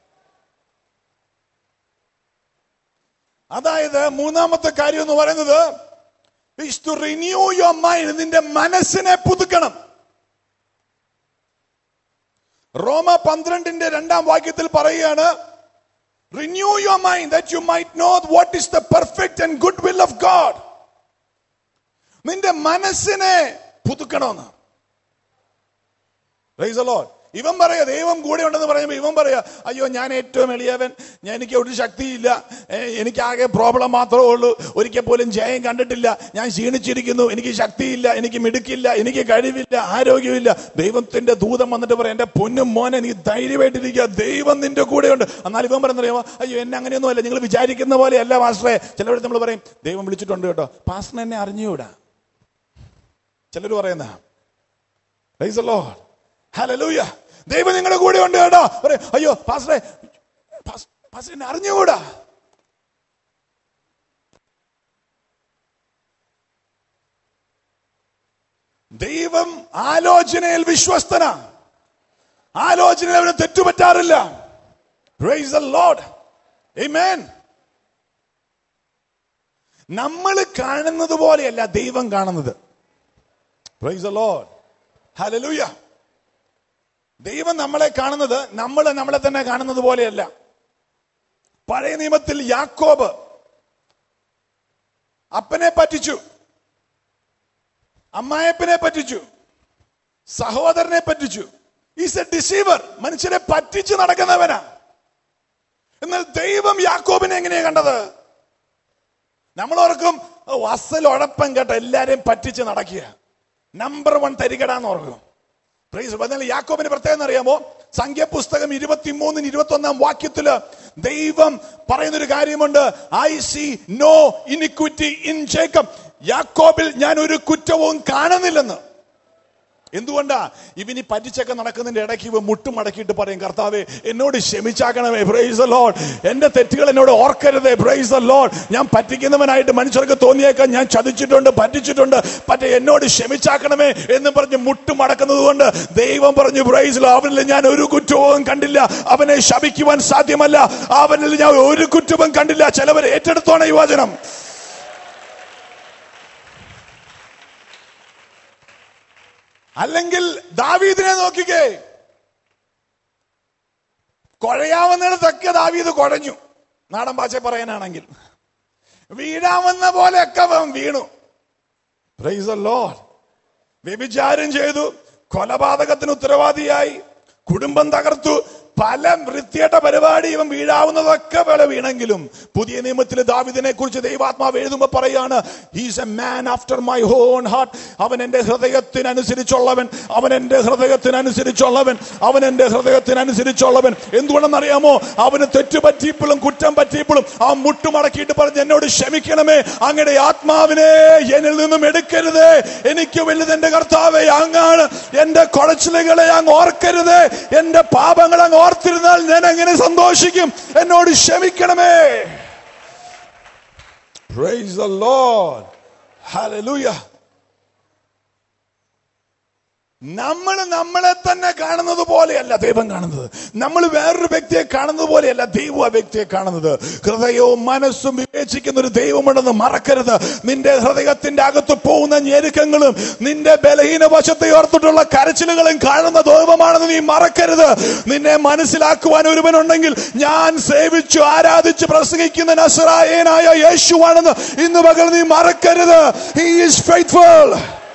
അതായത് മൂന്നാമത്തെ കാര്യം എന്ന് പറയുന്നത് is to renew your mind നിന്റെ മനസ്സിനെ പുതുക്കണം റോമ പന്ത്രണ്ടിന്റെ രണ്ടാം വാക്യത്തിൽ പറയുകയാണ് renew your mind that you might know what is the perfect and good will of God നിന്റെ മനസ്സിനെ പുതുക്കണമെന്ന് Praise the Lord. ഇവൻ പറയാ ദൈവം കൂടെ ഉണ്ടെന്ന് പറയുമ്പോൾ ഇവൻ പറയാ അയ്യോ ഞാൻ ഏറ്റവും എളിയവൻ ഞാൻ എനിക്ക് ഒരു ശക്തിയില്ല ഏ, എനിക്കാകെ പ്രോബ്ലം മാത്രമേ ഉള്ളൂ ഒരിക്കൽ പോലും ജയം കണ്ടിട്ടില്ല ഞാൻ ക്ഷീണിച്ചിരിക്കുന്നു എനിക്ക് ശക്തിയില്ല എനിക്ക് മിടുക്കില്ല എനിക്ക് കഴിവില്ല ആരോഗ്യമില്ല ദൈവത്തിന്റെ ദൂതം വന്നിട്ട് പറയാം എന്റെ പൊന്നും മോനെ നീ ധൈര്യമായിട്ടിരിക്കുക ദൈവം നിന്റെ കൂടെയുണ്ട് എന്നാൽ ഇവൻ പറയുന്നറിയാമോ അയ്യോ എന്നെ അങ്ങനെയൊന്നും അല്ല നിങ്ങൾ വിചാരിക്കുന്ന പോലെയല്ല മാസ്റ്ററെ ചിലവർ നമ്മൾ പറയും ദൈവം വിളിച്ചിട്ടുണ്ട് കേട്ടോ പാസ്റ്റർ എന്നെ അറിഞ്ഞുകൂടാ ചിലർ പറയുന്ന ഹലലൂയ ദൈവം നിങ്ങളുടെ കൂടെ ഉണ്ട് കേട്ടോ പറയും അയ്യോ പാസ്റ്ററെ പാസ്- പാസ്റ്റർ എന്നെ അറിഞ്ഞുകൂടാ ദൈവം ആലോചനയിൽ വിശ്വസ്തന ആലോചനയിൽ അവന് തെറ്റുപറ്റാറില്ല Praise the Lord. Amen. നമ്മൾ കാണുന്നത് പോലെയല്ല ദൈവം കാണുന്നത് Praise the Lord. Hallelujah. ദൈവം നമ്മളെ കാണുന്നത് നമ്മൾ നമ്മളെ തന്നെ കാണുന്നത് പോലെയല്ല പഴയ നിയമത്തിൽ യാക്കോബ് അപ്പനെ പറ്റിച്ചു അമ്മായപ്പനെ പറ്റിച്ചു സഹോദരനെ പറ്റിച്ചു ഈസ് എ ഡിസീവർ മനുഷ്യരെ പറ്റിച്ച് നടക്കുന്നവനാ എന്നാൽ ദൈവം യാക്കോബിനെ എങ്ങനെയാ കണ്ടത് നമ്മൾ ഓർക്കും "ഓ, അസൽ ഉഴപ്പം കേട്ട എല്ലാരെയും പറ്റിച്ച് നടക്കുക നമ്പർ വൺ തരികടാന്ന് ഓർക്കും Praise the Lord. എന്നാൽ യാക്കോബിന് പ്രത്യേകം അറിയാമോ സംഖ്യപുസ്തകം ഇരുപത്തിമൂന്നിന് ഇരുപത്തി ഒന്നാം വാക്യത്തില് ദൈവം പറയുന്നൊരു കാര്യമുണ്ട് I see no iniquity in Jacob യാക്കോബിൽ ഞാൻ ഒരു കുറ്റവും കാണുന്നില്ലെന്ന് എന്തുകൊണ്ടാ ഇവനി പറ്റിച്ചൊക്കെ നടക്കുന്നതിന്റെ ഇടയ്ക്ക് ഇവ മുട്ടും മടക്കിയിട്ട് പറയും കർത്താവേ എന്നോട് ക്ഷമിച്ചാക്കണമേ പ്രൈസ് ലോഡ് എന്റെ തെറ്റുകൾ എന്നോട് ഓർക്കരുതേ പ്രൈസ് ലോഡ് ഞാൻ പറ്റിക്കുന്നവനായിട്ട് മനുഷ്യർക്ക് തോന്നിയേക്കാൻ ഞാൻ ചതിച്ചിട്ടുണ്ട് പറ്റിച്ചിട്ടുണ്ട് പക്ഷേ എന്നോട് ക്ഷമിച്ചാക്കണമേ എന്ന് പറഞ്ഞ് മുട്ടും മടക്കുന്നത് കൊണ്ട് ദൈവം പറഞ്ഞു പ്രൈസ് ലോ അവനിൽ ഞാൻ ഒരു കുറ്റവും കണ്ടില്ല അവനെ ശപിക്കുവാൻ സാധ്യമല്ല അവനിൽ ഞാൻ ഒരു കുറ്റവും കണ്ടില്ല ചിലവർ ഏറ്റെടുത്തോണ ഈ വചനം അല്ലെങ്കിൽ ദാവീദിനെ നോക്കിക്കേ കുഴയാവുന്നിടത്തൊക്കെ ദാവീദ് കുഴഞ്ഞു നാടൻ ഭാഷ പറയാനാണെങ്കിൽ വീഴാവുന്ന പോലെയൊക്കെ അവൻ വീണു പ്രൈസ് ലോഡ് വ്യഭിചാരം ചെയ്തു കൊലപാതകത്തിന് ഉത്തരവാദിയായി കുടുംബം തകർത്തു പല വൃത്തിയേട്ട പരിപാടി ഇവൻ വീഴാവുന്നതൊക്കെ വില വീണെങ്കിലും പുതിയ നിയമത്തിൽ ദാവിദിനെ കുറിച്ച് ദൈവാത്മാവ് എഴുതുമ്പോ പറയാണ് he's a man after my own heart അവൻ എന്റെ ഹൃദയത്തിനനുസരിച്ചുള്ളവൻ അവൻ എന്റെ ഹൃദയത്തിനനുസരിച്ചുള്ളവൻ അവൻ എന്റെ ഹൃദയത്തിനനുസരിച്ചുള്ളവൻ എന്തുകൊണ്ടെന്നറിയാമോ അവന് തെറ്റു പറ്റിയപ്പോഴും കുറ്റം പറ്റിയപ്പോഴും ആ മുട്ടുമടക്കിയിട്ട് പറഞ്ഞ് എന്നോട് ക്ഷമിക്കണമേ അങ്ങയുടെ ആത്മാവിനെ എന്നിൽ നിന്നും എടുക്കരുത് എനിക്ക് വലുത് എന്റെ കർത്താവെ അങ്ങാണ് എന്റെ കുഴച്ചിലുകളെ അങ്ങ് ഓർക്കരുത് എന്റെ പാപങ്ങൾ അങ്ങ് ഓർത്തിരുന്നാൽ ഞാൻ എങ്ങനെ സന്തോഷിക്കും എന്നോട് ക്ഷമിക്കണമേ Praise the Lord. Hallelujah. നമ്മൾ നമ്മളെ തന്നെ കാണുന്നത് പോലെയല്ല ദൈവം കാണുന്നത് നമ്മൾ വേറൊരു വ്യക്തിയെ കാണുന്നത് പോലെയല്ല ദൈവം ആ വ്യക്തിയെ കാണുന്നത് ഹൃദയവും മനസ്സും വിവേചിക്കുന്ന ഒരു ദൈവമുണ്ടെന്ന് മറക്കരുത് നിന്റെ ഹൃദയത്തിന്റെ അകത്ത് പോകുന്ന ഞെരുക്കങ്ങളും നിന്റെ ബലഹീന വശത്തെ ഓർത്തിട്ടുള്ള കരച്ചിലുകളും കാണുന്ന ദൈവമാണെന്ന് നീ മറക്കരുത് നിന്നെ മനസ്സിലാക്കുവാൻ ഒരുവനുണ്ടെങ്കിൽ ഞാൻ സേവിച്ചു ആരാധിച്ച് പ്രസംഗിക്കുന്ന നസറായനായ യേശുവാണെന്ന് ഇന്ന് പകൽ നീ മറക്കരുത് he is faithful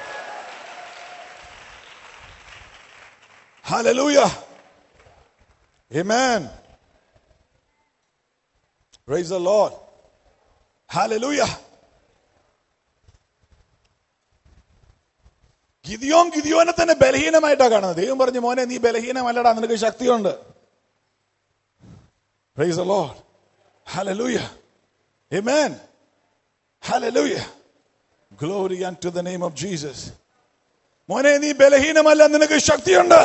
Hallelujah. Amen. Praise the Lord. Hallelujah. ഗിദിയോൻ ഗിദിയോനെ തന്നെ ബലഹീനമായിട്ടാ കാണുന്നത് ദൈവം പറഞ്ഞു മോനെ നീ ബലഹീനമല്ലടാ നിനക്ക് ശക്തിയുണ്ട് Praise the Lord. Hallelujah. Amen. Hallelujah. Glory unto the name of Jesus. മോനെ നീ ബലഹീനമല്ല നിനക്ക് ശക്തിയുണ്ട്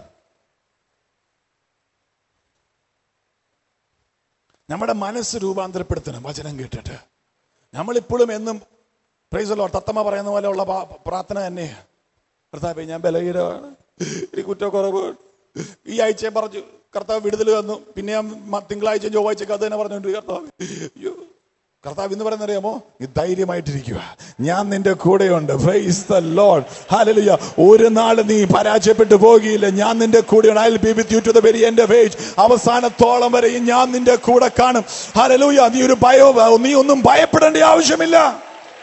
നമ്മുടെ മനസ്സ് രൂപാന്തരപ്പെടുത്തണം വചനം കേട്ടിട്ട് നമ്മളിപ്പോഴും എന്നും പ്രൈസലോ തത്തമ്മ പറയുന്ന പോലെയുള്ള പാ- പ്രാർത്ഥന തന്നെ കർത്താവേ ഞാൻ ബലഹീനമാണ് എനിക്ക് കുറ്റക്കുറവ് ഈ ആഴ്ച പറഞ്ഞു കർത്താവ് വിടുതൽ വന്നു പിന്നെ ഞാൻ മ- തിങ്കളാഴ്ച ചൊവ്വാഴ്ച അത് തന്നെ പറഞ്ഞുകൊണ്ട് കർത്താവ് അയ്യോ കർത്താവ് എന്ന് പറയുന്ന അറിയാമോ നീ ധൈര്യമായിട്ടിരിക്കുക ഞാൻ നിന്റെ കൂടെയുണ്ട് Praise the Lord. Hallelujah. ഒരു നാൾ നീ പരാജയപ്പെട്ടു പോകില്ല ഞാൻ നിന്റെ കൂടെയുണ്ട് I be with you to the very end of age അവസാനത്തോളം വരെയും ഞാൻ നിന്റെ കൂടെ കാണും ഹലലൂയ നീ ഒരു ഭയോ നീ ഒന്നും ഭയപ്പെടേണ്ട ആവശ്യമില്ല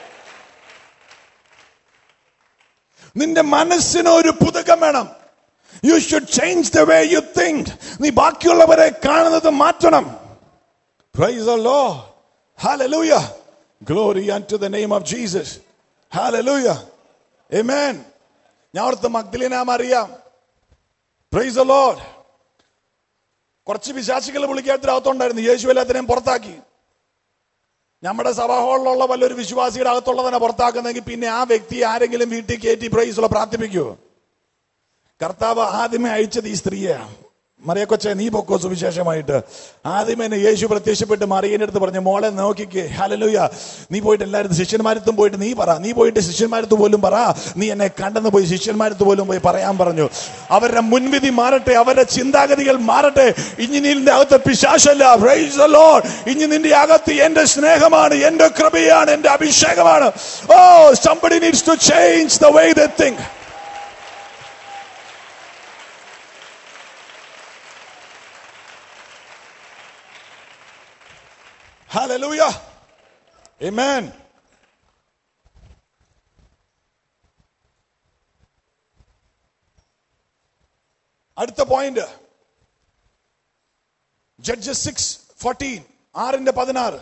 നിന്റെ മനസ്സിന് ഒരു പുതുക്കം വേണം you should change the way you think നീ ബാക്കിയുള്ളവരെ കാണുന്നത് മാറ്റണം praise the Lord hallelujah glory to the name of Jesus hallelujah amen ഞാൻ ഓർത്ത് മഗ്ദലിന മറിയാം പ്രൈസ് ദ ലോർഡ് കുറച്ച് വിശ്വാസികൾ പുള്ളിക്കകത്തിനകത്തുണ്ടായിരുന്നു യേശു എല്ലാത്തിനെയും പുറത്താക്കി നമ്മുടെ സഭാ ഹാളിലുള്ള വല്ലൊരു വിശ്വാസിയുടെ അകത്തുള്ളതിനെ പുറത്താക്കുന്നെങ്കിൽ പിന്നെ ആ വ്യക്തി ആരെങ്കിലും വീട്ടിൽ കയറ്റി പ്രൈസുള്ള പ്രാർത്ഥിപ്പിക്കുമോ കർത്താവ് ആദ്യമേ അയച്ചത് ഈ സ്ത്രീയാണ് മറിയക്കൊച്ചെ നീ പൊക്കോ സുവിശേഷമായിട്ട് ആദ്യമേ എന്നെ യേശു പ്രത്യക്ഷപ്പെട്ട് മറിയന്റെ അടുത്ത് പറഞ്ഞു മോളെ നോക്കിക്കേ ഹലലുയ നീ പോയിട്ട് എല്ലാവരും ശിഷ്യന്മാരത്തും പോയിട്ട് നീ പറ നീ പോയിട്ട് ശിഷ്യന്മാരത്ത് പോലും പറ നീ എന്നെ കണ്ടെന്ന് പോയി ശിഷ്യന്മാരത്ത് പോലും പോയി പറയാൻ പറഞ്ഞു അവരുടെ മുൻവിധി മാറട്ടെ അവരുടെ ചിന്താഗതികൾ മാറട്ടെ ഇനി നിന്റെ അകത്ത് പിശാശല്ല Praise the Lord. ഇനി നിന്റെ അകത്ത് എന്റെ സ്നേഹമാണ് എന്റെ കൃപയാണ് എന്റെ അഭിഷേകമാണ് oh somebody needs to change the way they think Hallelujah. Amen. അടുത്ത പോയിന്റ് ജഡ്ജസ് സിക്സ് ഫോർട്ടീൻ ആറിന്റെ പതിനാറ്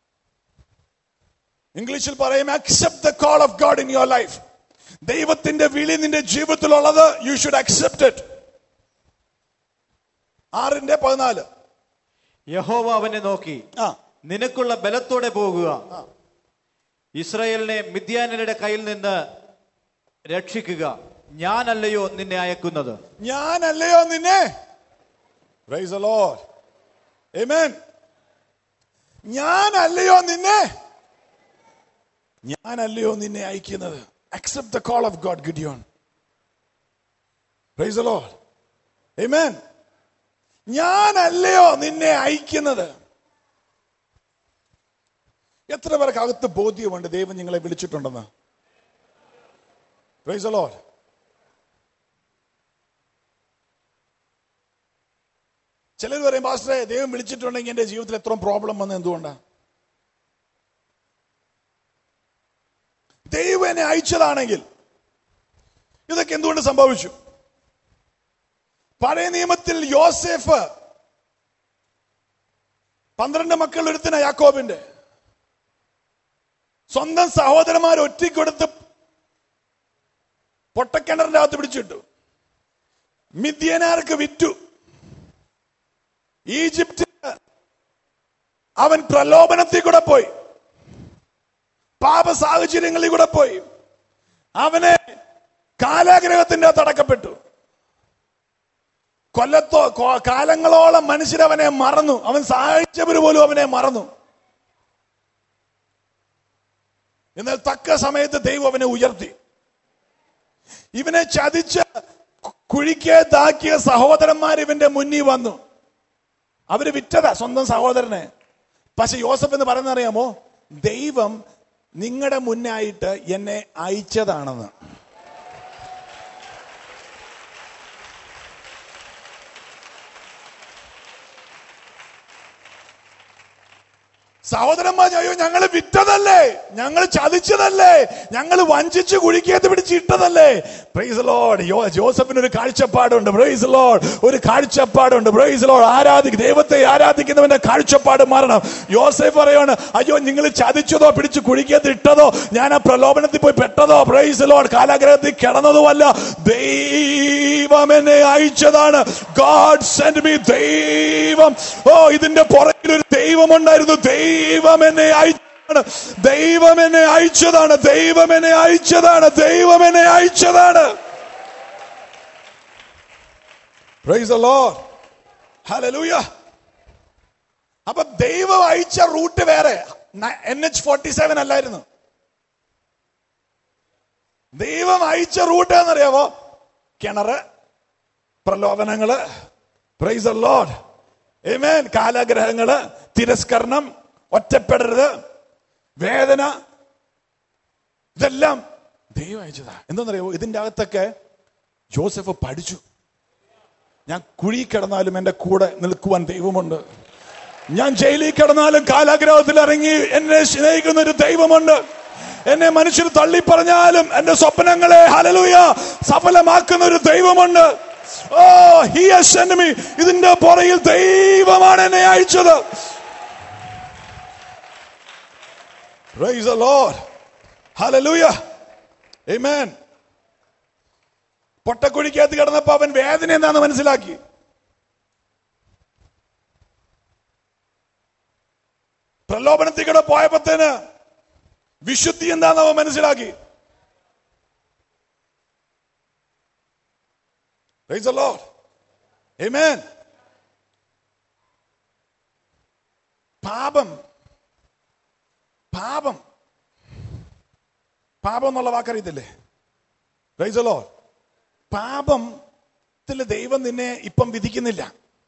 ഇംഗ്ലീഷിൽ പറയും accept the call of God in your life ദൈവത്തിന്റെ വിളി നിന്റെ ജീവിതത്തിലുള്ളത് യു ഷുഡ് അക്സെപ്റ്റ് ഇറ്റ് ആറിന്റെ പതിനാല് യഹോവ അവനെ നോക്കി ആ നിനക്കുള്ള ബലത്തോടെ പോകുക ഇസ്രായേലിനെ മിദ്യാനരുടെ കയ്യിൽ നിന്ന് രക്ഷിക്കുക ഞാനല്ലയോ നിന്നെ അയക്കുന്നത് ഞാനല്ലയോ നിന്നെ Praise the Lord. Amen. ഞാനല്ലയോ നിന്നെ ഞാനല്ലയോ നിന്നെ അയക്കുന്നത് accept the call of God Gideon praise Lord Amen. ഞാനല്ലയോ നിന്നെ അയക്കുന്നത് എത്ര പേർക്ക് അകത്ത് ബോധ്യമുണ്ട് ദൈവം നിങ്ങളെ വിളിച്ചിട്ടുണ്ടെന്ന് പ്രൈസ് ലോഡ് ചിലർ പറയും പാസ്റ്ററെ ദൈവം വിളിച്ചിട്ടുണ്ടെങ്കിൽ എന്റെ ജീവിതത്തിൽ എത്ര പ്രോബ്ലം വന്ന് എന്തുകൊണ്ടാണ് ദൈവം എന്നെ അയച്ചതാണെങ്കിൽ ഇതൊക്കെ എന്തുകൊണ്ട് സംഭവിച്ചു പഴയ നിയമത്തിൽ യോസേഫ് പന്ത്രണ്ട് മക്കൾ ഒരുത്തിന യാക്കോബിന്റെ സ്വന്തം സഹോദരന്മാർ ഒറ്റയ്ക്കൊടുത്ത് പൊട്ടക്കിണറിന്റെ അകത്ത് പിടിച്ചിട്ടു മിദ്യനാർക്ക് വിറ്റു ഈജിപ്റ്റ് അവൻ പ്രലോഭനത്തിൽ കൂടെ പോയി പാപ സാഹചര്യങ്ങളിൽ കൂടെ പോയി അവനെ കാലാഗ്രഹത്തിന്റെ അകത്ത് അടക്കപ്പെട്ടു കൊല്ലത്തോ കൊ- കാലങ്ങളോളം മനുഷ്യരവനെ മറന്നു അവൻ സഹായിച്ചവര് പോലും അവനെ മറന്നു എന്നാൽ തക്ക സമയത്ത് ദൈവം അവനെ ഉയർത്തി ഇവനെ ചതിച്ച് കു- കുഴിക്കകത്താക്കിയ സഹോദരന്മാർ ഇവന്റെ മുന്നിൽ വന്നു അവര് വിറ്റതാ സ്വന്തം സഹോദരനെ പക്ഷെ യോസഫ് എന്ന് പറയുന്നത് അറിയാമോ ദൈവം നിങ്ങളുടെ മുന്നായിട്ട് എന്നെ അയച്ചതാണെന്ന് സഹോദരന്മാർ അയ്യോ ഞങ്ങൾ വിറ്റതല്ലേ ഞങ്ങൾ ചതിച്ചതല്ലേ ഞങ്ങൾ വഞ്ചിച്ച് കുഴിക്കകത്ത് പിടിച്ച് ഇട്ടതല്ലേ പ്രൈസ് ലോഡ് യോ ജോസഫിന് ഒരു കാഴ്ചപ്പാടുണ്ട് പ്രൈസ് ലോഡ് ഒരു കാഴ്ചപ്പാടുണ്ട് പ്രൈസ് ലോഡ് ആരാധി ദൈവത്തെ ആരാധിക്കുന്നവന്റെ കാഴ്ചപ്പാട് മാറണം യോസഫ് പറയാണ് അയ്യോ നിങ്ങൾ ചതിച്ചതോ പിടിച്ച് കുഴിക്കകത്ത് ഇട്ടതോ ഞാൻ ആ പ്രലോഭനത്തിൽ പോയി പെട്ടതോ പ്രൈസ് ലോഡ് കാലാഗ്രഹത്തിൽ കിടന്നതുമല്ല ദൈവം എന്നെ അയച്ചതാണ് ഗാഡ് സെൻഡ് മീ ദൈവം ഓ ഇതിന്റെ പുറകിൽ ഒരു ദൈവമുണ്ടായിരുന്നു ദൈവം എന്നെ അയച്ചതാണ് ദൈവം എന്നെ അയച്ചതാണ് ദൈവം എന്നെ അയച്ചതാണ് ദൈവം എന്നെ അയച്ചതാണ് Praise the Lord. Hallelujah. അപ്പൊ ദൈവം അയച്ച റൂട്ട് വേറെ എൻ എച്ച് ഫോർട്ടി സെവൻ അല്ലായിരുന്നു ദൈവം അയച്ച റൂട്ട് എന്നറിയാവോ കിണറ് പ്രലോഭനങ്ങള് പ്രൈസ് ലോഡ് ഏമേൻ കാലാഗ്രഹങ്ങള് തിരസ്കരണം ഒറ്റപ്പെടരുത് വേദന ഇതെല്ലാം ദൈവം അയച്ചതാ എന്താണെന്നറിയാവോ ഇതിന്റെ അകത്തൊക്കെ ജോസഫ് പഠിച്ചു ഞാൻ കുഴി കിടന്നാലും എന്റെ കൂടെ നിൽക്കുവാൻ ദൈവമുണ്ട് ഞാൻ ജയിലിൽ കിടന്നാലും കാലാഗ്രഹത്തിൽ ഇറങ്ങി എന്നെ സ്നേഹിക്കുന്ന ഒരു ദൈവമുണ്ട് എന്നെ മനുഷ്യർ തള്ളി പറഞ്ഞാലും എന്റെ സ്വപ്നങ്ങളെ ഹലലുയ സഫലമാക്കുന്ന ഒരു ദൈവമുണ്ട് oh he has sent me ഇതിന്റെ പുറകിൽ ദൈവമാണ് എന്നെ അയച്ചത് Praise the Lord. Hallelujah. Amen. പൊട്ടക്കുഴിക്കകത്ത് കിടന്നപ്പോ അവൻ വേദന എന്താണെന്ന് മനസ്സിലാക്കി പ്രലോഭനത്തിൽ കൂടെ പോയപ്പോത്തേന് വിശുദ്ധി എന്താണെന്ന് അവൻ മനസ്സിലാക്കി Praise the Lord. Amen. പാപം പാപം പാപം എന്നുള്ള വാക്കറിയത്തില്ലേ Praise the Lord. പാപത്തിൽ ദൈവം നിന്നെ ഇപ്പം വിധിക്കുന്നില്ല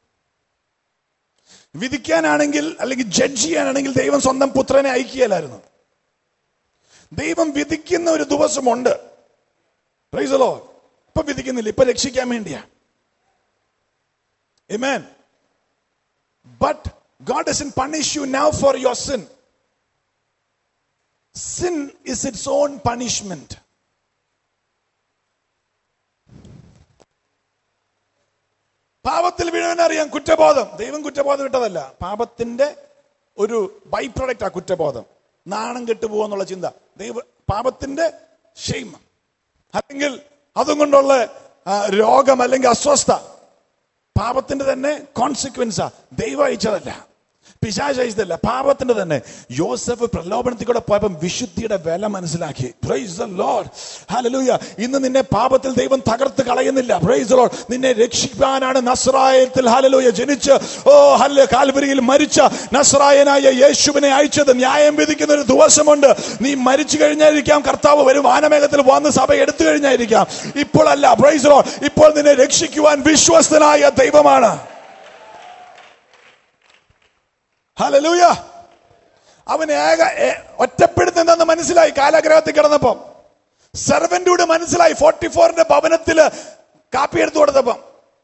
വിധിക്കാനാണെങ്കിൽ അല്ലെങ്കിൽ ജഡ്ജ് ചെയ്യാനാണെങ്കിൽ ദൈവം സ്വന്തം പുത്രനെ അയക്കുകയല്ലായിരുന്നു ദൈവം വിധിക്കുന്ന ഒരു ദിവസമുണ്ട് Praise the Lord. ഇപ്പൊ വിധിക്കുന്നില്ല ഇപ്പൊ രക്ഷിക്കാൻ വേണ്ടിയാ Amen. But God doesn't punish you now for your sin. Sin is its own punishment. പാപത്തിൽ വീഴുവാനറിയാം കുറ്റബോധം ദൈവം കുറ്റബോധം ഇട്ടതല്ല പാപത്തിന്റെ ഒരു ബൈ പ്രൊഡക്റ്റ് ആ കുറ്റബോധം നാണം കെട്ടുപോകുന്നുള്ള ചിന്ത ദൈവ പാപത്തിന്റെ ഷെയ്മ അല്ലെങ്കിൽ അതും കൊണ്ടുള്ള ആ, രോഗം അല്ലെങ്കിൽ അസ്വസ്ഥ പാപത്തിന്റെ തന്നെ കോൺസിക്വൻസാ ദൈവം അയച്ചതല്ല പിശാച് അയച്ചതല്ല പാപത്തിന്റെ തന്നെ യോസഫ് പ്രലോഭനത്തിൽ കൂടെ പോയപ്പോൾ വിശുദ്ധിയുടെ വില മനസ്സിലാക്കി പ്രൈസ് ദ ലോർഡ് ഹല്ലേലൂയ ഇന്ന് നിന്നെ പാപത്തിൽ ദൈവം തകർത്ത് കളയുന്നില്ല പ്രൈസ് ദ ലോർഡ് നിന്നെ രക്ഷിക്കാനാണ് നസ്രായത്തിൽ ഹല്ലേലൂയ ജനിച്ച് ഓ ഹല്ല കാൽവരിയിൽ മരിച്ച നസ്രായനായ യേശുവിനെ അയച്ചത് ന്യായം വിധിക്കുന്ന ഒരു ദിവസമുണ്ട് നീ മരിച്ചു കഴിഞ്ഞായിരിക്കാം കർത്താവ് വരും വാനമേഘത്തിൽ വന്ന് സഭ എടുത്തു കഴിഞ്ഞായിരിക്കാം ഇപ്പോഴല്ല പ്രൈസ് ദ ലോർഡ് ഇപ്പോൾ നിന്നെ രക്ഷിക്കുവാൻ വിശ്വസ്തനായ ദൈവമാണ് ഹല്ലേലൂയ അവൻ ഏക ഏ- ഒറ്റപ്പെടുത്തുന്നെന്ന് മനസ്സിലായി കാലാഗ്രഹത്തിൽ കിടന്നപ്പം സെർവന്റൂടെ മനസ്സിലായി ഫോർട്ടി ഫോറിന്റെ ഭവനത്തില് കാപ്പി എടുത്തു കൊടുത്തപ്പം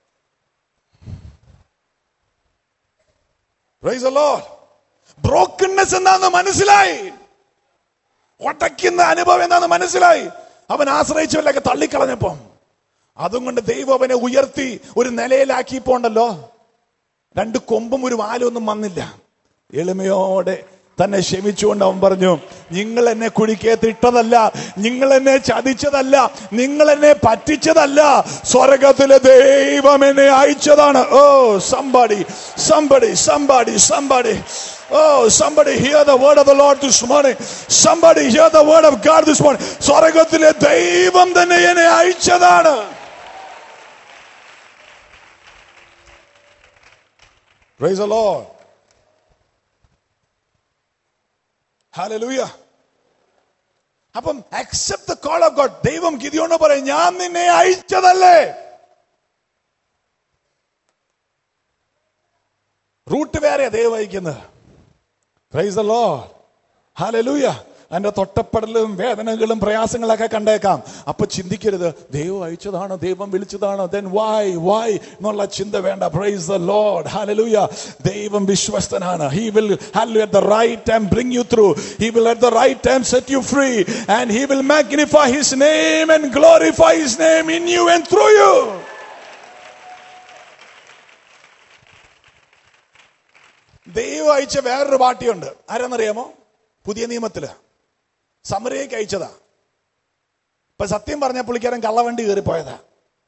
ബ്രോക്കൺനെസ് എന്താന്ന് മനസ്സിലായി ഒട്ടയ്ക്കുന്ന അനുഭവം എന്താന്ന് മനസ്സിലായി അവൻ ആശ്രയിച്ചവരിലൊക്കെ തള്ളിക്കളഞ്ഞപ്പം അതും കൊണ്ട് ദൈവം അവനെ ഉയർത്തി ഒരു നിലയിലാക്കിയപ്പോണ്ടല്ലോ രണ്ട് കൊമ്പും ഒരു വാലും ഒന്നും വന്നില്ല എളിമയോടെ തന്നെ ക്ഷമിച്ചുകൊണ്ട് അവൻ പറഞ്ഞു നിങ്ങൾ എന്നെ കുഴിക്കകത്ത് ഇട്ടതല്ല നിങ്ങൾ എന്നെ ചതിച്ചതല്ല നിങ്ങൾ എന്നെ പറ്റിച്ചതല്ല സ്വർഗത്തിലെ ദൈവം എന്നെ അയച്ചതാണ് oh somebody somebody somebody somebody Oh, somebody hear the word of the Lord this morning. Somebody hear the word of God this morning. സ്വർഗത്തിലെ ദൈവം തന്നെ എന്നെ അയച്ചതാണ് Praise the Lord. Hallelujah. അപ്പം accept the call of God ദൈവം ഗിരിയോണ്ട് പറയും ഞാൻ നിന്നെ അയച്ചതല്ലേ റൂട്ട് വേറെ ദൈവം അയക്കുന്നത് പ്രൈസ് ദ ലോർഡ് ഹല്ലേലൂയ അതിന്റെ തൊട്ടപ്പെടലും വേദനകളും പ്രയാസങ്ങളൊക്കെ കണ്ടേക്കാം അപ്പൊ ചിന്തിക്കരുത് ദൈവം അയച്ചതാണ് ദൈവം വിളിച്ചതാണ് ദെൻ വായ് വായ് എന്നുള്ള ചിന്ത വേണ്ട പ്രൈസ് ദ ലോർഡ് ഹല്ലേലൂയ ദൈവം വിശ്വസ്തനാണ് he will hallelujah at the right time bring you through he will at the right time set you free and he will magnify his name and glorify his name in you and through you ദൈവം അയച്ച വേറൊരു പാർട്ടിയുണ്ട് ആരാന്നറിയാമോ പുതിയ നിയമത്തില് സമരയ്ക്ക് അയച്ചതാ ഇപ്പൊ സത്യം പറഞ്ഞ പുള്ളിക്കാരൻ കള്ളവണ്ടി കയറിപ്പോയതാ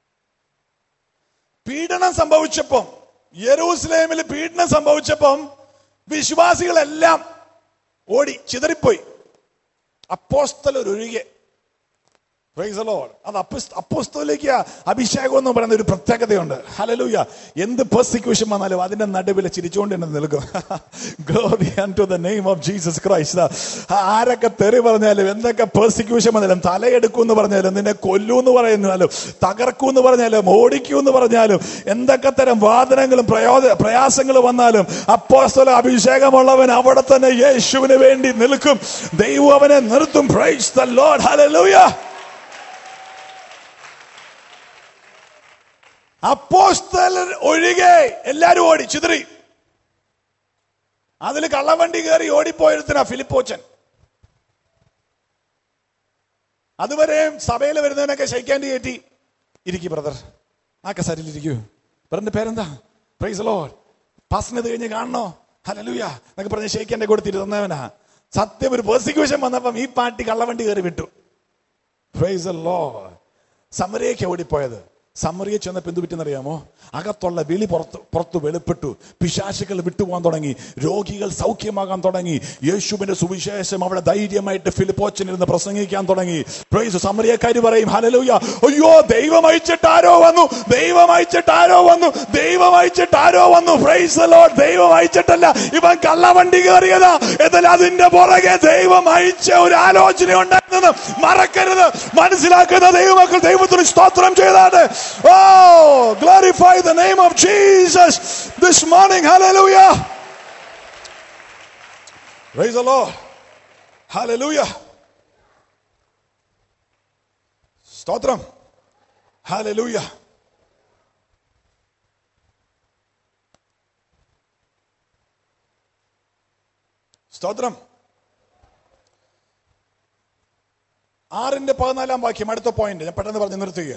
പീഡനം സംഭവിച്ചപ്പം യെരൂസലേമിൽ പീഡനം സംഭവിച്ചപ്പം വിശ്വാസികളെല്ലാം ഓടി ചിതറിപ്പോയി അപ്പോസ്തലൊരുകെ Praise the Lord. അത് അപ്പസ്- അപ്പോസ്തലയ്ക്ക് അഭിഷേകം എന്ന് പറയുന്ന ഒരു പ്രത്യേകതയുണ്ട് ഹലലൂയ എന്ത് പെർസിക്യൂഷൻ വന്നാലും അതിന്റെ നടുവിൽ ചിരിച്ചുകൊണ്ട് തന്നെ നിൽക്കും glory to the name of Jesus Christ ആരൊക്കെ തെറി പറഞ്ഞാലും എന്തൊക്കെ പെർസിക്യൂഷൻ വന്നാലും തലയെടുക്കും എന്ന് പറഞ്ഞാലും നിന്നെ കൊല്ലൂ എന്ന് പറയുന്നാലും തകർക്കൂ എന്ന് പറഞ്ഞാലും ഓടിക്കൂ എന്ന് പറഞ്ഞാലും എന്തൊക്കെ തരം വാദനങ്ങളും പ്രയോജ പ്രയാസങ്ങളും വന്നാലും അപ്പോസ്തല അഭിഷേകമുള്ളവൻ അവിടെ തന്നെ യേശുവിന് വേണ്ടി നിൽക്കും ദൈവം അവനെ നിർത്തും പ്രൈസ് ദ ലോർഡ് ഹല്ലേലൂയ അപ്പോസ്തലർ ഒഴികെ എല്ലാരും ഓടി ചിതറി അതിൽ കള്ളവണ്ടി കയറി ഓടിപ്പോയിരുത്തിനാ ഫിലിപ്പോച്ചൻ അതുവരെ സഭയിൽ വരുന്നവനൊക്കെ ശൈക്കാൻഡ് കയറ്റി ഇരിക്കി ബ്രദർ ആ കസാരിലിരിക്കൂ ബ്രന്റെ പേരെന്താ പ്രൈസ് ലോഡ് പാസിന് ഇത് കഴിഞ്ഞ് കാണണോ ഹലലുയ എന്നൊക്കെ പറഞ്ഞ് ഷേഖന്റെ കൂടെ തിരുന്നവനാ സത്യം ഒരു പെർസിക്യൂഷൻ വന്നപ്പം ഈ പാർട്ടി കള്ളവണ്ടി കയറി വിട്ടു പ്രൈസ് ലോഡ് സമരയൊക്കെ ഓടിപ്പോയത് സമറിയെ ചെന്നപ്പോൾ എന്ത് പറ്റുന്നറിയാമോ അകത്തുള്ള വിളി പുറത്ത് പുറത്ത് വെളിപ്പെട്ടു പിശാചുകൾ വിട്ടുപോകാൻ തുടങ്ങി രോഗികൾ സൗഖ്യമാകാൻ തുടങ്ങി യേശുവിന്റെ സുവിശേഷം അവിടെ ധൈര്യമായിട്ട് ഫിലിപ്പോച്ചനിരുന്ന് പ്രസംഗിക്കാൻ തുടങ്ങി പ്രൈസ് സമറിയക്കാര് പറയും ഹലലൂയ അയ്യോ ദൈവം അയച്ചിട്ട് ആരോ വന്നു ദൈവം അയച്ചിട്ട് ആരോ വന്നു ദൈവം അയച്ചിട്ട് ആരോ വന്നു പ്രൈസ് ലോഡ് ദൈവം അയച്ചിട്ടല്ല ഇവൻ കള്ളവണ്ടി കയറിയതാ എന്നാൽ അതിന്റെ പുറകെ ദൈവം അയച്ച ഒരു ആലോചന ഉണ്ടായിരുന്നെന്ന് മറക്കരുത് മനസ്സിലാക്കുന്ന ദൈവമക്കൾ ദൈവത്തിന് സ്തോത്രം ചെയ്താണ് oh glorify the name of Jesus this morning hallelujah praise the Lord hallelujah സ്തോത്രം ഹല്ലേലൂയ സ്തോത്രം ആറിന്റെ പതിനാലാം വാക്യം അടുത്ത പോയിന്റ് ഞാൻ പെട്ടെന്ന് പറഞ്ഞ് നിർത്തുക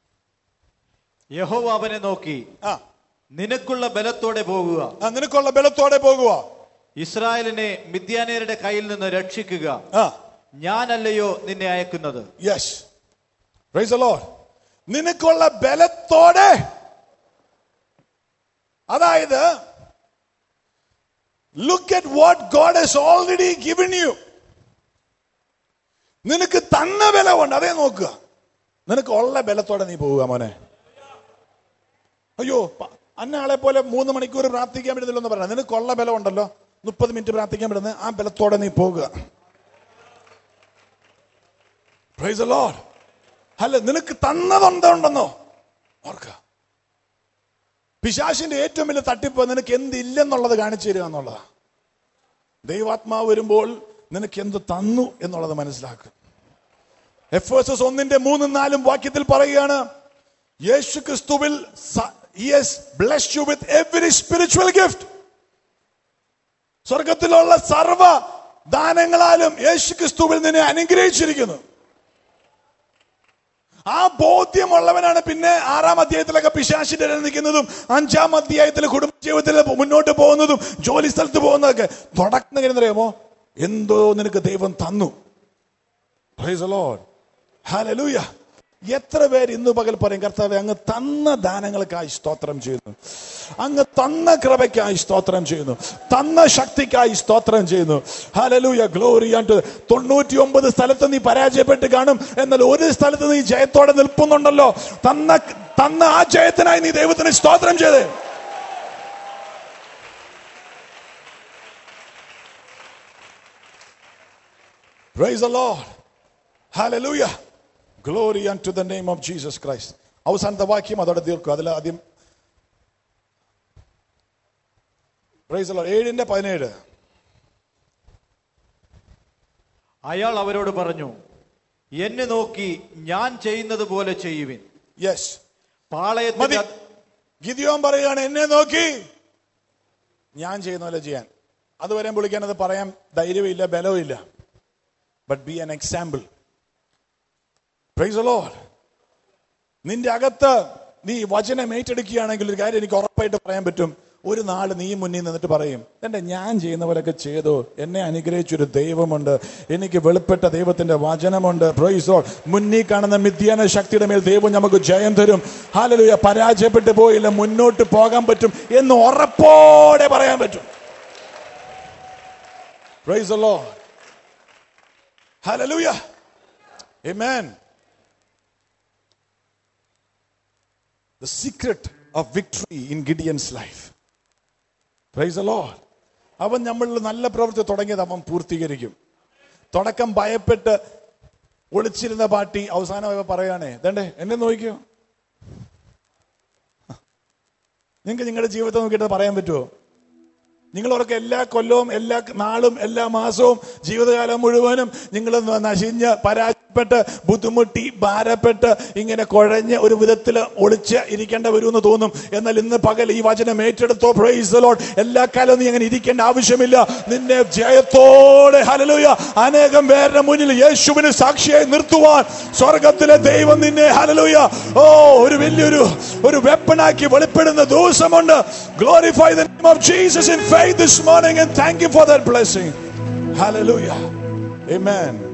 യഹോവ അവനെ നോക്കി ആ നിനക്കുള്ള ബലത്തോടെ പോകുക ആ, നിനക്കുള്ള ബലത്തോടെ പോകുക ഇസ്രായേലിനെ മിദ്യാനേരുടെ കയ്യിൽ നിന്ന് രക്ഷിക്കുക ആ ഞാനല്ലയോ നിന്നെ അയക്കുന്നത് യെസ് പ്രൈസ് ലോർഡ് നിനക്കുള്ള ബലത്തോടെ അതായത് look at what God has already given you നിനക്ക് തന്ന ബലമുണ്ട് അതേ നോക്കുക നിനക്ക് ഉള്ള ബലത്തോടെ നീ പോവുക മോനെ അയ്യോ പ- അന്ന ആളെ പോലെ മൂന്ന് മണിക്കൂർ പ്രാർത്ഥിക്കാൻ പറ്റുന്നില്ലെന്ന് പറഞ്ഞ നിനക്കുള്ള ബലമുണ്ടല്ലോ മുപ്പത് മിനിറ്റ് പ്രാർത്ഥിക്കാൻ പറ്റുന്നത് ആ ബലത്തോടെ നീ പോകുക പ്രൈസ് ലോഡ് അല്ല നിനക്ക് തന്നതുണ്ടെന്നോ ഓർക്ക പിശാശിന്റെ ഏറ്റവും വലിയ തട്ടിപ്പ് നിനക്ക് എന്തില്ലെന്നുള്ളത് കാണിച്ചു തരിക എന്നുള്ളതാ ദൈവാത്മാവ് വരുമ്പോൾ നിനക്ക് എന്ത് തന്നു എന്നുള്ളത് മനസ്സിലാക്കും എഫ് എസ് എസ് ഒന്നിന്റെ മൂന്നും നാലും വാക്യത്തിൽ പറയുകയാണ് യേശു ക്രിസ്തുവിൽ bless you with every spiritual gift സ്വർഗത്തിലുള്ള സർവ ദാനങ്ങളാലും യേശു ക്രിസ്തുവിൽ നിന്നെ അനുഗ്രഹിച്ചിരിക്കുന്നു ആ ബോധ്യമുള്ളവനാണ് പിന്നെ ആറാം അധ്യായത്തിലൊക്കെ പിശാശിന്റെ ഇടയിൽ നിൽക്കുന്നതും അഞ്ചാം അധ്യായത്തിൽ കുടുംബ ജീവിതത്തിൽ മുന്നോട്ട് പോകുന്നതും ജോലി സ്ഥലത്ത് പോകുന്നതൊക്കെ തുടക്കം അറിയാമോ എന്തോ നിനക്ക് ദൈവം തന്നു Praise the Lord. Hallelujah. എത്ര പേര് ഇന്ന് പകൽ പറയും കർത്താവെ അങ്ങ് തന്ന ദാനങ്ങൾക്കായി സ്തോത്രം ചെയ്യുന്നു അങ്ങ് തന്ന കൃപയ്ക്കായി സ്തോത്രം ചെയ്യുന്നു തന്ന ശക്തിക്കായി സ്തോത്രം ചെയ്യുന്നു ഹലലൂയ ഗ്ലോറി ആൻഡ് തൊണ്ണൂറ്റി ഒമ്പത് സ്ഥലത്ത് നീ പരാജയപ്പെട്ട് കാണും എന്നാൽ ഒരു സ്ഥലത്ത് നീ ജയത്തോടെ നിൽപ്പുന്നുണ്ടല്ലോ തന്ന തന്ന ആ ജയത്തിനായി നീ ദൈവത്തിന് സ്തോത്രം ചെയ്തേ Praise the Lord. Hallelujah. Glory unto the name of Jesus Christ. അവസാനത്തെ വാക്യം അതോടെ തീർക്കും അതിൽ ആദ്യം പ്രൈസ് the Lord. ഏഴിന്റെ പതിനേഴ് അയാൾ അവരോട് പറഞ്ഞു എന്നെ നോക്കി ഞാൻ ചെയ്യുന്നത് പോലെ ചെയ്യുവിൻ യെസ് മതി പാളയത്തിന്റെ ഗിദിയോൻ പറയുകയാണ് എന്നെ നോക്കി ഞാൻ ചെയ്യുന്ന പോലെ ചെയ്യാൻ അതുവരെ വിളിക്കാൻ അത് പറയാൻ ധൈര്യമില്ല ബലവും but be an example praise Lord നിന്റെ അകത്ത് നീ വചനം ഏറ്റെടുക്കുകയാണെങ്കിൽ ഒരു കാര്യം എനിക്ക് ഉറപ്പായിട്ട് പറയാൻ പറ്റും ഒരു നാൾ നീ മുന്നിൽ നിന്നിട്ട് പറയും എന്റെ ഞാൻ ചെയ്യുന്ന പോലൊക്കെ ചെയ്തു എന്നെ അനുഗ്രഹിച്ചൊരു ദൈവമുണ്ട് എനിക്ക് വെളിപ്പെട്ട ദൈവത്തിന്റെ വചനമുണ്ട് പ്രൈസോ മുന്നിൽ കാണുന്ന മിഥ്യാന ശക്തിയുടെ മേൽ ദൈവം നമുക്ക് ജയം തരും ഹാലലുയ പരാജയപ്പെട്ടു പോയില്ല മുന്നോട്ട് പോകാൻ പറ്റും എന്ന് ഉറപ്പോടെ പറയാൻ പറ്റും praise Lord hallelujah Amen. The secret of victory in Gideon's life. Praise the Lord. അവൻ നമ്മളിൽ നല്ല പ്രവൃത്തി തുടങ്ങിയത് അവൻ പൂർത്തീകരിക്കും തുടക്കം ഭയപ്പെട്ട് ഒളിച്ചിരുന്ന പാർട്ടി അവസാനം അവ പറയാണേ ദണ്ടേ എന്നെ നോക്കിയോ നിങ്ങൾക്ക് നിങ്ങളുടെ ജീവിതത്തെ നോക്കിയിട്ട് പറയാൻ പറ്റുമോ നിങ്ങളവർക്ക് എല്ലാ കൊല്ലവും എല്ലാ നാളും എല്ലാ മാസവും ജീവിതകാലം മുഴുവനും നിങ്ങൾ നശിഞ്ഞ് പരാജയപ്പെട്ട് കഷ്ടപ്പെട്ട് ബുദ്ധിമുട്ടി ഭാരപ്പെട്ട് ഇങ്ങനെ കുഴഞ്ഞ് ഒരു വിധത്തിൽ ഒളിച്ച് ഇരിക്കേണ്ട വരുമെന്ന് തോന്നും എന്നാൽ ഇന്ന് പകൽ ഈ വചനം ഏറ്റെടുത്തോ പ്രൈസ് ലോഡ് എല്ലാ കാലവും നീ അങ്ങനെ ഇരിക്കേണ്ട ആവശ്യമില്ല നിന്നെ ജയത്തോടെ ഹലലുയ അനേകം പേരുടെ മുന്നിൽ യേശുവിന് സാക്ഷിയായി നിർത്തുവാൻ സ്വർഗത്തിലെ ദൈവം നിന്നെ ഹലലുയ ഓ ഒരു വലിയൊരു ഒരു വെപ്പണാക്കി വെളിപ്പെടുന്ന ദിവസമുണ്ട് glorify the name of Jesus in faith this morning and thank you for that blessing hallelujah amen